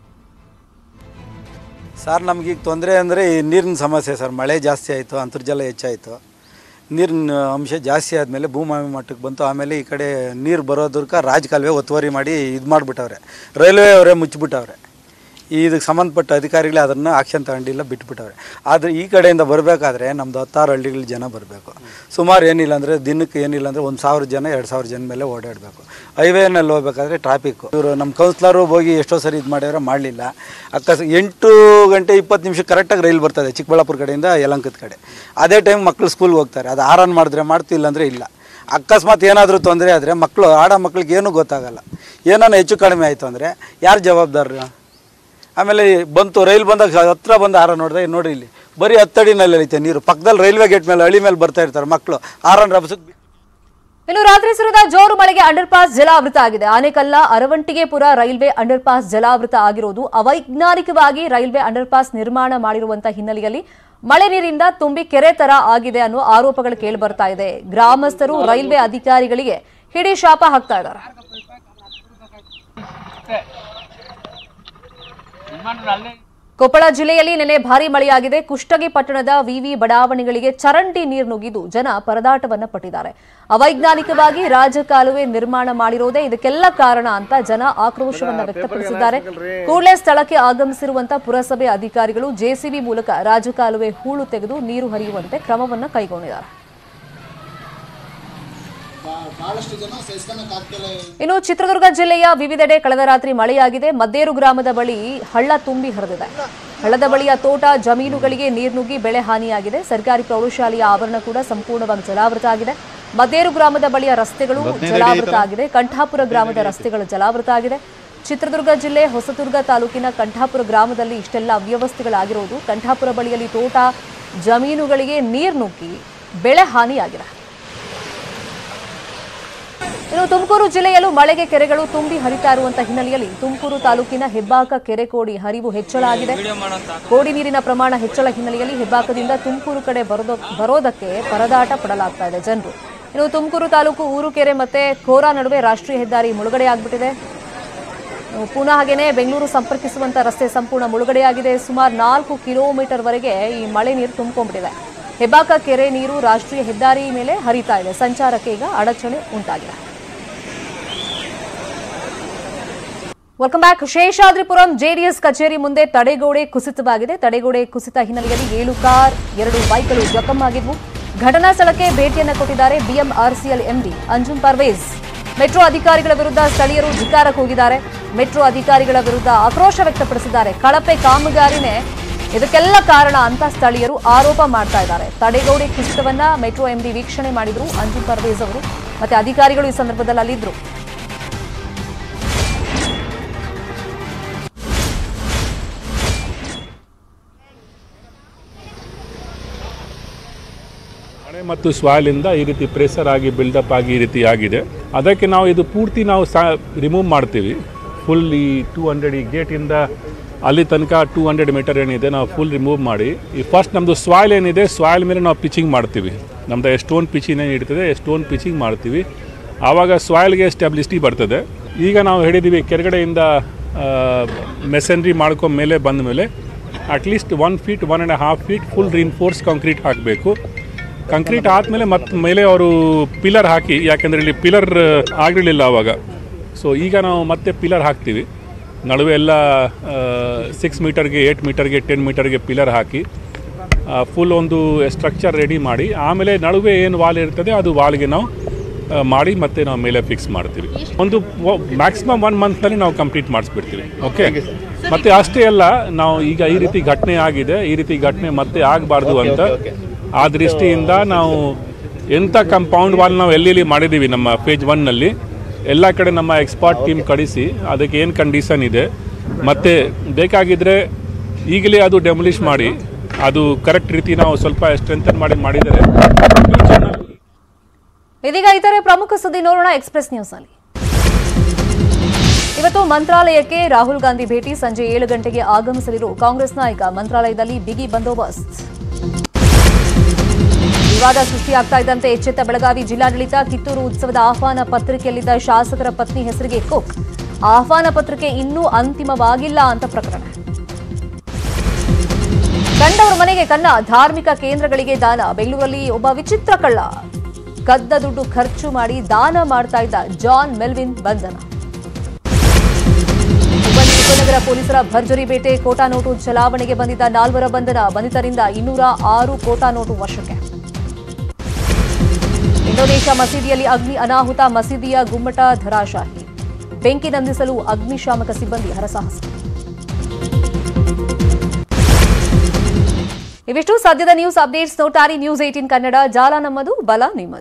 ಸರ್ ನಮಗೀಗ ತೊಂದರೆ ಅಂದರೆ ಈ ನೀರಿನ ಸಮಸ್ಯೆ ಸರ್ ಮಳೆ ಜಾಸ್ತಿ ಆಯಿತು ಅಂತರ್ಜಲ ಹೆಚ್ಚಾಯಿತು ನೀರಿನ ಅಂಶ ಜಾಸ್ತಿ ಆದಮೇಲೆ ಭೂಮಾಮಿ ಮಟ್ಟಕ್ಕೆ ಬಂತು ಆಮೇಲೆ ಈ ಕಡೆ ನೀರು ಬರೋದಕ್ಕೆ ರಾಜಕಾಲುವೆ ಒತ್ತುವರಿ ಮಾಡಿ ಇದು ಮಾಡಿಬಿಟ್ಟವ್ರೆ ರೈಲ್ವೆ ಅವರೇ ಮುಚ್ಚಿಬಿಟ್ಟವ್ರೆ ಇದಕ್ಕೆ ಸಂಬಂಧಪಟ್ಟ ಅಧಿಕಾರಿಗಳೇ ಅದನ್ನು ಆಕ್ಷನ್ ತಗೊಂಡಿಲ್ಲ ಬಿಟ್ಬಿಟ್ಟವ್ರೆ ಆದರೆ ಈ ಕಡೆಯಿಂದ ಬರಬೇಕಾದ್ರೆ ನಮ್ಮದು ಹತ್ತಾರು ಹಳ್ಳಿಗಳ ಜನ ಬರಬೇಕು ಸುಮಾರು ಏನಿಲ್ಲ ಅಂದರೆ ದಿನಕ್ಕೆ ಏನಿಲ್ಲ ಅಂದರೆ ಒಂದು ಸಾವಿರ ಜನ ಎರಡು ಸಾವಿರ ಜನ ಮೇಲೆ ಓಡಾಡಬೇಕು ಹೈವೇನಲ್ಲಿ ಹೋಗ್ಬೇಕಾದ್ರೆ ಟ್ರಾಫಿಕ್ಕು ಇವರು ನಮ್ಮ ಕೌನ್ಸ್ಲರು ಹೋಗಿ ಎಷ್ಟೋ ಸರಿ ಇದು ಮಾಡಿದ್ರೆ ಮಾಡಲಿಲ್ಲ ಅಕಸ್ ಎಂಟು ಗಂಟೆ ಇಪ್ಪತ್ತು ನಿಮಿಷ ಕರೆಕ್ಟಾಗಿ ರೈಲ್ ಬರ್ತದೆ ಚಿಕ್ಕಬಳ್ಳಾಪುರ ಕಡೆಯಿಂದ ಯಲಂಕದ ಕಡೆ ಅದೇ ಟೈಮ್ ಮಕ್ಕಳು ಸ್ಕೂಲ್ಗೆ ಹೋಗ್ತಾರೆ ಅದು ಆರನ್ ಮಾಡಿದ್ರೆ ಮಾಡ್ತಿಲ್ಲ ಅಂದರೆ ಇಲ್ಲ ಅಕಸ್ಮಾತ್ ಏನಾದರೂ ತೊಂದರೆ ಆದರೆ ಮಕ್ಕಳು ಆಡೋ ಮಕ್ಳಿಗೆ ಏನೂ ಗೊತ್ತಾಗಲ್ಲ ಏನಾನ ಹೆಚ್ಚು ಕಡಿಮೆ ಆಯಿತು ಅಂದರೆ ಯಾರು ಜವಾಬ್ದಾರರು ಆಮೇಲೆ ಬಂತು ರೈಲ್ ಬಂದಾಗ ಹತ್ರ ಬಂದು ಆರ ನೋಡಿದೆ ನೋಡಿ ಇಲ್ಲಿ ಬರೀ ಹತ್ತಡಿನಲ್ಲಿ ಐತೆ ನೀರು ಪಕ್ಕದಲ್ಲಿ ರೈಲ್ವೆ ಗೇಟ್ ಮೇಲೆ ಹಳಿ ಮೇಲೆ ಬರ್ತಾ ಇರ್ತಾರೆ ಮಕ್ಕಳು ಆರನ್ ರಭಸಕ್ಕೆ ಇನ್ನು ರಾತ್ರಿ ಸುರಿದ ಜೋರು ಮಳೆಗೆ ಅಂಡರ್ ಪಾಸ್ ಜಲಾವೃತ ಆಗಿದೆ ಆನೆಕಲ್ಲ ಅರವಂಟಿಗೆಪುರ ರೈಲ್ವೆ ಅಂಡರ್ ಪಾಸ್ ಜಲಾವೃತ ಆಗಿರುವುದು ಅವೈಜ್ಞಾನಿಕವಾಗಿ ರೈಲ್ವೆ ಅಂಡರ್ ಪಾಸ್ ನಿರ್ಮಾಣ ಮಾಡಿರುವಂತಹ ಹಿನ್ನೆಲೆಯಲ್ಲಿ ಮಳೆ ನೀರಿಂದ ತುಂಬಿ ಕೆರೆ ತರ ಆಗಿದೆ ಅನ್ನುವ ಆರೋಪಗಳು ಕೇಳಿ ಬರ್ತಾ ಇದೆ ಗ್ರಾಮಸ್ಥರು ರೈಲ್ವೆ ಅಧಿಕಾರಿಗಳಿಗೆ ಹಿಡಿ ಶಾಪ ಹಾಕ್ತಾ ಇದ್ದಾರೆ ಕೊಪ್ಪಳ ಜಿಲ್ಲೆಯಲ್ಲಿ ನಿನ್ನೆ ಭಾರಿ ಮಳೆಯಾಗಿದೆ ಕುಷ್ಟಗಿ ಪಟ್ಟಣದ ವಿವಿ ಬಡಾವಣೆಗಳಿಗೆ ಚರಂಡಿ ನೀರು ನುಗ್ಗಿದ್ದು ಜನ ಪರದಾಟವನ್ನ ಪಟ್ಟಿದ್ದಾರೆ ಅವೈಜ್ಞಾನಿಕವಾಗಿ ರಾಜಕಾಲುವೆ ನಿರ್ಮಾಣ ಮಾಡಿರೋದೇ ಇದಕ್ಕೆಲ್ಲ ಕಾರಣ ಅಂತ ಜನ ಆಕ್ರೋಶವನ್ನ ವ್ಯಕ್ತಪಡಿಸಿದ್ದಾರೆ ಕೂಡಲೇ ಸ್ಥಳಕ್ಕೆ ಆಗಮಿಸಿರುವಂತಹ ಪುರಸಭೆ ಅಧಿಕಾರಿಗಳು ಜೆಸಿಬಿ ಮೂಲಕ ರಾಜಕಾಲುವೆ ಹೂಳು ತೆಗೆದು ನೀರು ಹರಿಯುವಂತೆ ಕ್ರಮವನ್ನ ಕೈಗೊಂಡಿದ್ದಾರೆ ಇನ್ನು ಚಿತ್ರದುರ್ಗ ಜಿಲ್ಲೆಯ ವಿವಿಧೆಡೆ ಕಳೆದ ರಾತ್ರಿ ಮಳೆಯಾಗಿದೆ ಮದ್ದೇರು ಗ್ರಾಮದ ಬಳಿ ಹಳ್ಳ ತುಂಬಿ ಹರಿದಿದೆ ಹಳ್ಳದ ಬಳಿಯ ತೋಟ ಜಮೀನುಗಳಿಗೆ ನೀರು ನುಗ್ಗಿ ಬೆಳೆ ಹಾನಿಯಾಗಿದೆ ಸರ್ಕಾರಿ ಪ್ರೌಢಶಾಲೆಯ ಆವರಣ ಕೂಡ ಸಂಪೂರ್ಣವಾಗಿ ಜಲಾವೃತ ಆಗಿದೆ ಮದ್ದೇರು ಗ್ರಾಮದ ಬಳಿಯ ರಸ್ತೆಗಳು ಜಲಾವೃತ ಆಗಿದೆ ಕಂಠಾಪುರ ಗ್ರಾಮದ ರಸ್ತೆಗಳು ಜಲಾವೃತ ಆಗಿದೆ ಚಿತ್ರದುರ್ಗ ಜಿಲ್ಲೆ ಹೊಸದುರ್ಗ ತಾಲೂಕಿನ ಕಂಠಾಪುರ ಗ್ರಾಮದಲ್ಲಿ ಇಷ್ಟೆಲ್ಲ ಅವ್ಯವಸ್ಥೆಗಳಾಗಿರೋದು ಕಂಠಾಪುರ ಬಳಿಯಲ್ಲಿ ತೋಟ ಜಮೀನುಗಳಿಗೆ ನೀರು ನುಗ್ಗಿ ಬೆಳೆ ಹಾನಿಯಾಗಿದೆ ಇನ್ನು ತುಮಕೂರು ಜಿಲ್ಲೆಯಲ್ಲೂ ಮಳೆಗೆ ಕೆರೆಗಳು ತುಂಬಿ ಹರಿತಾ ಇರುವಂತಹ ಹಿನ್ನೆಲೆಯಲ್ಲಿ ತುಮಕೂರು ತಾಲೂಕಿನ ಹೆಬ್ಬಾಕ ಕೆರೆ ಕೋಡಿ ಹರಿವು ಹೆಚ್ಚಳ ಆಗಿದೆ ಕೋಡಿ ನೀರಿನ ಪ್ರಮಾಣ ಹೆಚ್ಚಳ ಹಿನ್ನೆಲೆಯಲ್ಲಿ ಹೆಬ್ಬಾಕದಿಂದ ತುಮಕೂರು ಕಡೆ ಬರೋದ ಬರೋದಕ್ಕೆ ಪರದಾಟ ಪಡಲಾಗ್ತಾ ಇದೆ ಜನರು ಇನ್ನು ತುಮಕೂರು ತಾಲೂಕು ಊರುಕೆರೆ ಮತ್ತೆ ಖೋರಾ ನಡುವೆ ರಾಷ್ಟ್ರೀಯ ಹೆದ್ದಾರಿ ಮುಳುಗಡೆಯಾಗ್ಬಿಟ್ಟಿದೆ ಇನ್ನು ಪುನಃ ಹಾಗೇನೆ ಬೆಂಗಳೂರು ಸಂಪರ್ಕಿಸುವಂತ ರಸ್ತೆ ಸಂಪೂರ್ಣ ಮುಳುಗಡೆಯಾಗಿದೆ ಸುಮಾರು ನಾಲ್ಕು ಕಿಲೋಮೀಟರ್ ವರೆಗೆ ಈ ಮಳೆ ನೀರು ತುಂಬಿಕೊಂಡ್ಬಿಟ್ಟಿದೆ ಹೆಬ್ಬಾಕ ಕೆರೆ ನೀರು ರಾಷ್ಟ್ರೀಯ ಹೆದ್ದಾರಿ ಮೇಲೆ ಹರಿತಾ ಇದೆ ಸಂಚಾರಕ್ಕೆ ಈಗ ಅಡಚಣೆ ಉಂಟಾಗಿದೆ ವೆಲ್ಕಮ್ ಬ್ಯಾಕ್ ಶೇಷಾದ್ರಿಪುರಂ ಜೆಡಿಎಸ್ ಕಚೇರಿ ಮುಂದೆ ತಡೆಗೋಡೆ ಕುಸಿತವಾಗಿದೆ ತಡೆಗೋಡೆ ಕುಸಿತ ಹಿನ್ನೆಲೆಯಲ್ಲಿ ಏಳು ಕಾರ್ ಎರಡು ಬೈಕ್ಗಳು ಜಖಮ್ಮಾಗಿದ್ವು ಘಟನಾ ಸ್ಥಳಕ್ಕೆ ಭೇಟಿಯನ್ನ ಕೊಟ್ಟಿದ್ದಾರೆ BMRCL MD Anjum Parvez metro ಅಧಿಕಾರಿಗಳ ವಿರುದ್ಧ ಸ್ಥಳೀಯರು ಧಿಕ್ಕಾರಕ್ಕೆ ಹೋಗಿದ್ದಾರೆ ಮೆಟ್ರೋ ಅಧಿಕಾರಿಗಳ ವಿರುದ್ಧ ಆಕ್ರೋಶ ವ್ಯಕ್ತಪಡಿಸಿದ್ದಾರೆ ಕಳಪೆ ಕಾಮಗಾರಿನೇ ಇದಕ್ಕೆಲ್ಲ ಕಾರಣ ಅಂತ ಸ್ಥಳೀಯರು ಆರೋಪ ಮಾಡ್ತಾ ಇದ್ದಾರೆ ತಡೆಗೋಡೆ ಕುಸಿತವನ್ನ ಮೆಟ್ರೋ ಎಂಡಿ ವೀಕ್ಷಣೆ ಮಾಡಿದ್ರು ಅಂಜುಮ್ ಪರ್ವೇಜ್ ಅವರು ಮತ್ತೆ ಅಧಿಕಾರಿಗಳು ಈ ಸಂದರ್ಭದಲ್ಲಿ ಅಲ್ಲಿದ್ರು ಮಳೆ ಮತ್ತು ಸ್ವಾಲಿಂದ ಈ ರೀತಿ ಪ್ರೆಷರ್ ಆಗಿ ಬಿಲ್ಡಪ್ ಆಗಿ ಈ ರೀತಿ ಆಗಿದೆ ಅದಕ್ಕೆ ನಾವು ಇದು ಪೂರ್ತಿ ನಾವು ಸಾ ರಿಮೂವ್ ಮಾಡ್ತೀವಿ ಫುಲ್ ಈ ಟೂ ಹಂಡ್ರೆಡ್ ಈ ಗೇಟಿಂದ ಅಲ್ಲಿ ತನಕ ಟೂ ಹಂಡ್ರೆಡ್ ಮೀಟರ್ ಏನಿದೆ ನಾವು ಫುಲ್ ರಿಮೂವ್ ಮಾಡಿ ಈ ಫಸ್ಟ್ ನಮ್ಮದು ಸಾಯಿಲ್ ಏನಿದೆ ಸಾಯಿಲ್ ಮೇಲೆ ನಾವು ಪಿಚಿಂಗ್ ಮಾಡ್ತೀವಿ ನಮ್ಮದು ಸ್ಟೋನ್ ಪಿಚಿಂಗ್ ಏನು ಇರ್ತದೆ ಸ್ಟೋನ್ ಪಿಚಿಂಗ್ ಮಾಡ್ತೀವಿ ಆವಾಗ ಸಾಯಿಲ್ಗೆ ಸ್ಟೆಬಿಲಿಟಿ ಬರ್ತದೆ ಈಗ ನಾವು ಹೇಳಿದ್ದೀವಿ ಕೆಳಗಡೆಯಿಂದ ಮೆಸನ್ರಿ ಮಾಡ್ಕೊಂಡ ಮೇಲೆ ಬಂದ ಮೇಲೆ at least one feet one and half feet full reinforce concrete ಹಾಕಬೇಕು ಕಂಕ್ರೀಟ್ ಆದಮೇಲೆ ಮತ್ತೆ ಮೇಲೆ ಅವರು ಪಿಲ್ಲರ್ ಹಾಕಿ ಯಾಕೆಂದರೆ ಇಲ್ಲಿ ಪಿಲ್ಲರ್ ಆಗಿರಲಿಲ್ಲ ಆವಾಗ ಸೊ ಈಗ ನಾವು ಮತ್ತೆ ಪಿಲ್ಲರ್ ಹಾಕ್ತೀವಿ ನಡುವೆ ಎಲ್ಲ ಸಿಕ್ಸ್ ಮೀಟರ್ಗೆ ಏಯ್ಟ್ ಮೀಟರ್ಗೆ ಟೆನ್ ಮೀಟರ್ಗೆ ಪಿಲ್ಲರ್ ಹಾಕಿ ಫುಲ್ ಒಂದು ಸ್ಟ್ರಕ್ಚರ್ ರೆಡಿ ಮಾಡಿ ಆಮೇಲೆ ನಡುವೆ ಏನು ವಾಲ್ ಇರ್ತದೆ ಅದು ವಾಲ್ಗೆ ನಾವು ಆ, ಮಾಡಿ ಮತ್ತೆ ನಾವು ಮೇಲೆ ಫಿಕ್ಸ್ ಮಾಡ್ತೀವಿ ಒಂದು ಮ್ಯಾಕ್ಸಿಮಮ್ ಒನ್ ಮಂತ್ನಲ್ಲಿ ನಾವು ಕಂಪ್ಲೀಟ್ ಮಾಡಿಸ್ಬಿಡ್ತೀವಿ ಓಕೆ ಮತ್ತೆ ಅಷ್ಟೇ ಅಲ್ಲ ನಾವು ಈಗ ಈ ರೀತಿ ಘಟನೆ ಆಗಿದೆ ಈ ರೀತಿ ಘಟನೆ ಮತ್ತೆ ಆಗಬಾರ್ದು ಅಂತ ಆ ದೃಷ್ಟಿಯಿಂದ ನಾವು ಎಂಥ ಕಂಪೌಂಡ್ ವಾಲ್ ನಾವು ಎಲ್ಲೆಲ್ಲಿ ಮಾಡಿದ್ದೀವಿ ನಮ್ಮ ಪೇಜ್ ಒನ್ನಲ್ಲಿ ಎಲ್ಲ ಕಡೆ ನಮ್ಮ ಎಕ್ಸ್ಪರ್ಟ್ ಟೀಮ್ ಕಳಿಸಿ ಅದಕ್ಕೆ ಏನು ಕಂಡೀಷನ್ ಇದೆ ಮತ್ತು ಬೇಕಾಗಿದ್ದರೆ ಈಗಲೇ ಅದು ಡೆಮೊಲಿಷ್ ಮಾಡಿ ಅದು ಕರೆಕ್ಟ್ ರೀತಿ ನಾವು ಸ್ವಲ್ಪ ಸ್ಟ್ರೆಂಥನ್ ಮಾಡಿ ಮಾಡಿದರೆ ಇದೀಗ ಇತರೆ ಪ್ರಮುಖ ಸುದ್ದಿ ನೋಡೋಣ ಎಕ್ಸ್ಪ್ರೆಸ್ ನ್ಯೂಸ್ ಅಲ್ಲಿ ಇವತ್ತು ಮಂತ್ರಾಲಯಕ್ಕೆ ರಾಹುಲ್ ಗಾಂಧಿ ಭೇಟಿ ಸಂಜೆ ಏಳು ಗಂಟೆಗೆ ಆಗಮಿಸಲಿರುವ ಕಾಂಗ್ರೆಸ್ ನಾಯಕ ಮಂತ್ರಾಲಯದಲ್ಲಿ ಬಿಗಿ ಬಂದೋಬಸ್ತ್ ವಿವಾದ ಸೃಷ್ಟಿಯಾಗ್ತಾ ಇದ್ದಂತೆ ಎಚ್ಚೆತ್ತ ಬೆಳಗಾವಿ ಜಿಲ್ಲಾಡಳಿತ ಕಿತ್ತೂರು ಉತ್ಸವದ ಆಹ್ವಾನ ಪತ್ರಿಕೆಯಲ್ಲಿದ್ದ ಶಾಸಕರ ಪತ್ನಿ ಹೆಸರಿಗೆ ಕುಕ್ ಆಹ್ವಾನ ಪತ್ರಿಕೆ ಇನ್ನೂ ಅಂತಿಮವಾಗಿಲ್ಲ ಅಂತ ಪ್ರಕರಣ ಕಂಡವರ ಮನೆಗೆ ಕನ್ನ ಧಾರ್ಮಿಕ ಕೇಂದ್ರಗಳಿಗೆ ದಾನ ಬೆಂಗಳೂರಲ್ಲಿ ಒಬ್ಬ ವಿಚಿತ್ರ ಕಳ್ಳ ಕದ್ದ ದುಡ್ಡು ಖರ್ಚು ಮಾಡಿ ದಾನ ಮಾಡ್ತಾ ಇದ್ದ ಜಾನ್ ಮೆಲ್ವಿನ್ ಬಂಧನ ಹುಬ್ಬಳ್ಳಿ ಉಪನಗರ ಪೊಲೀಸರ ಭರ್ಜರಿ ಬೇಟೆ ಕೋಟಾ ನೋಟು ಚಲಾವಣೆಗೆ ಬಂದಿದ್ದ ನಾಲ್ವರ ಬಂಧನ ಬಂಧಿತರಿಂದ ಇನ್ನೂರ ಆರು ಕೋಟಾ ನೋಟು ವಶಕ್ಕೆ ಇಂಡೋನೇಷ್ಯಾ ಮಸೀದಿಯಲ್ಲಿ ಅಗ್ನಿ ಅನಾಹುತ ಮಸೀದಿಯ ಗುಮ್ಮಟ ಧರಾಶಾಹಿ ಬೆಂಕಿ ನಂದಿಸಲು ಅಗ್ನಿಶಾಮಕ ಸಿಬ್ಬಂದಿ ಹರಸಾಹಸ ಇವಿಷ್ಟು ಸದ್ಯದ ನ್ಯೂಸ್ ಅಪ್ಡೇಟ್ಸ್ ನೋಟಾರಿ ನ್ಯೂಸ್ ಏಟೀನ್ ಕನ್ನಡ ಜಾಲ ನಮ್ಮದು ಬಲ ನಿಮ್ಮದು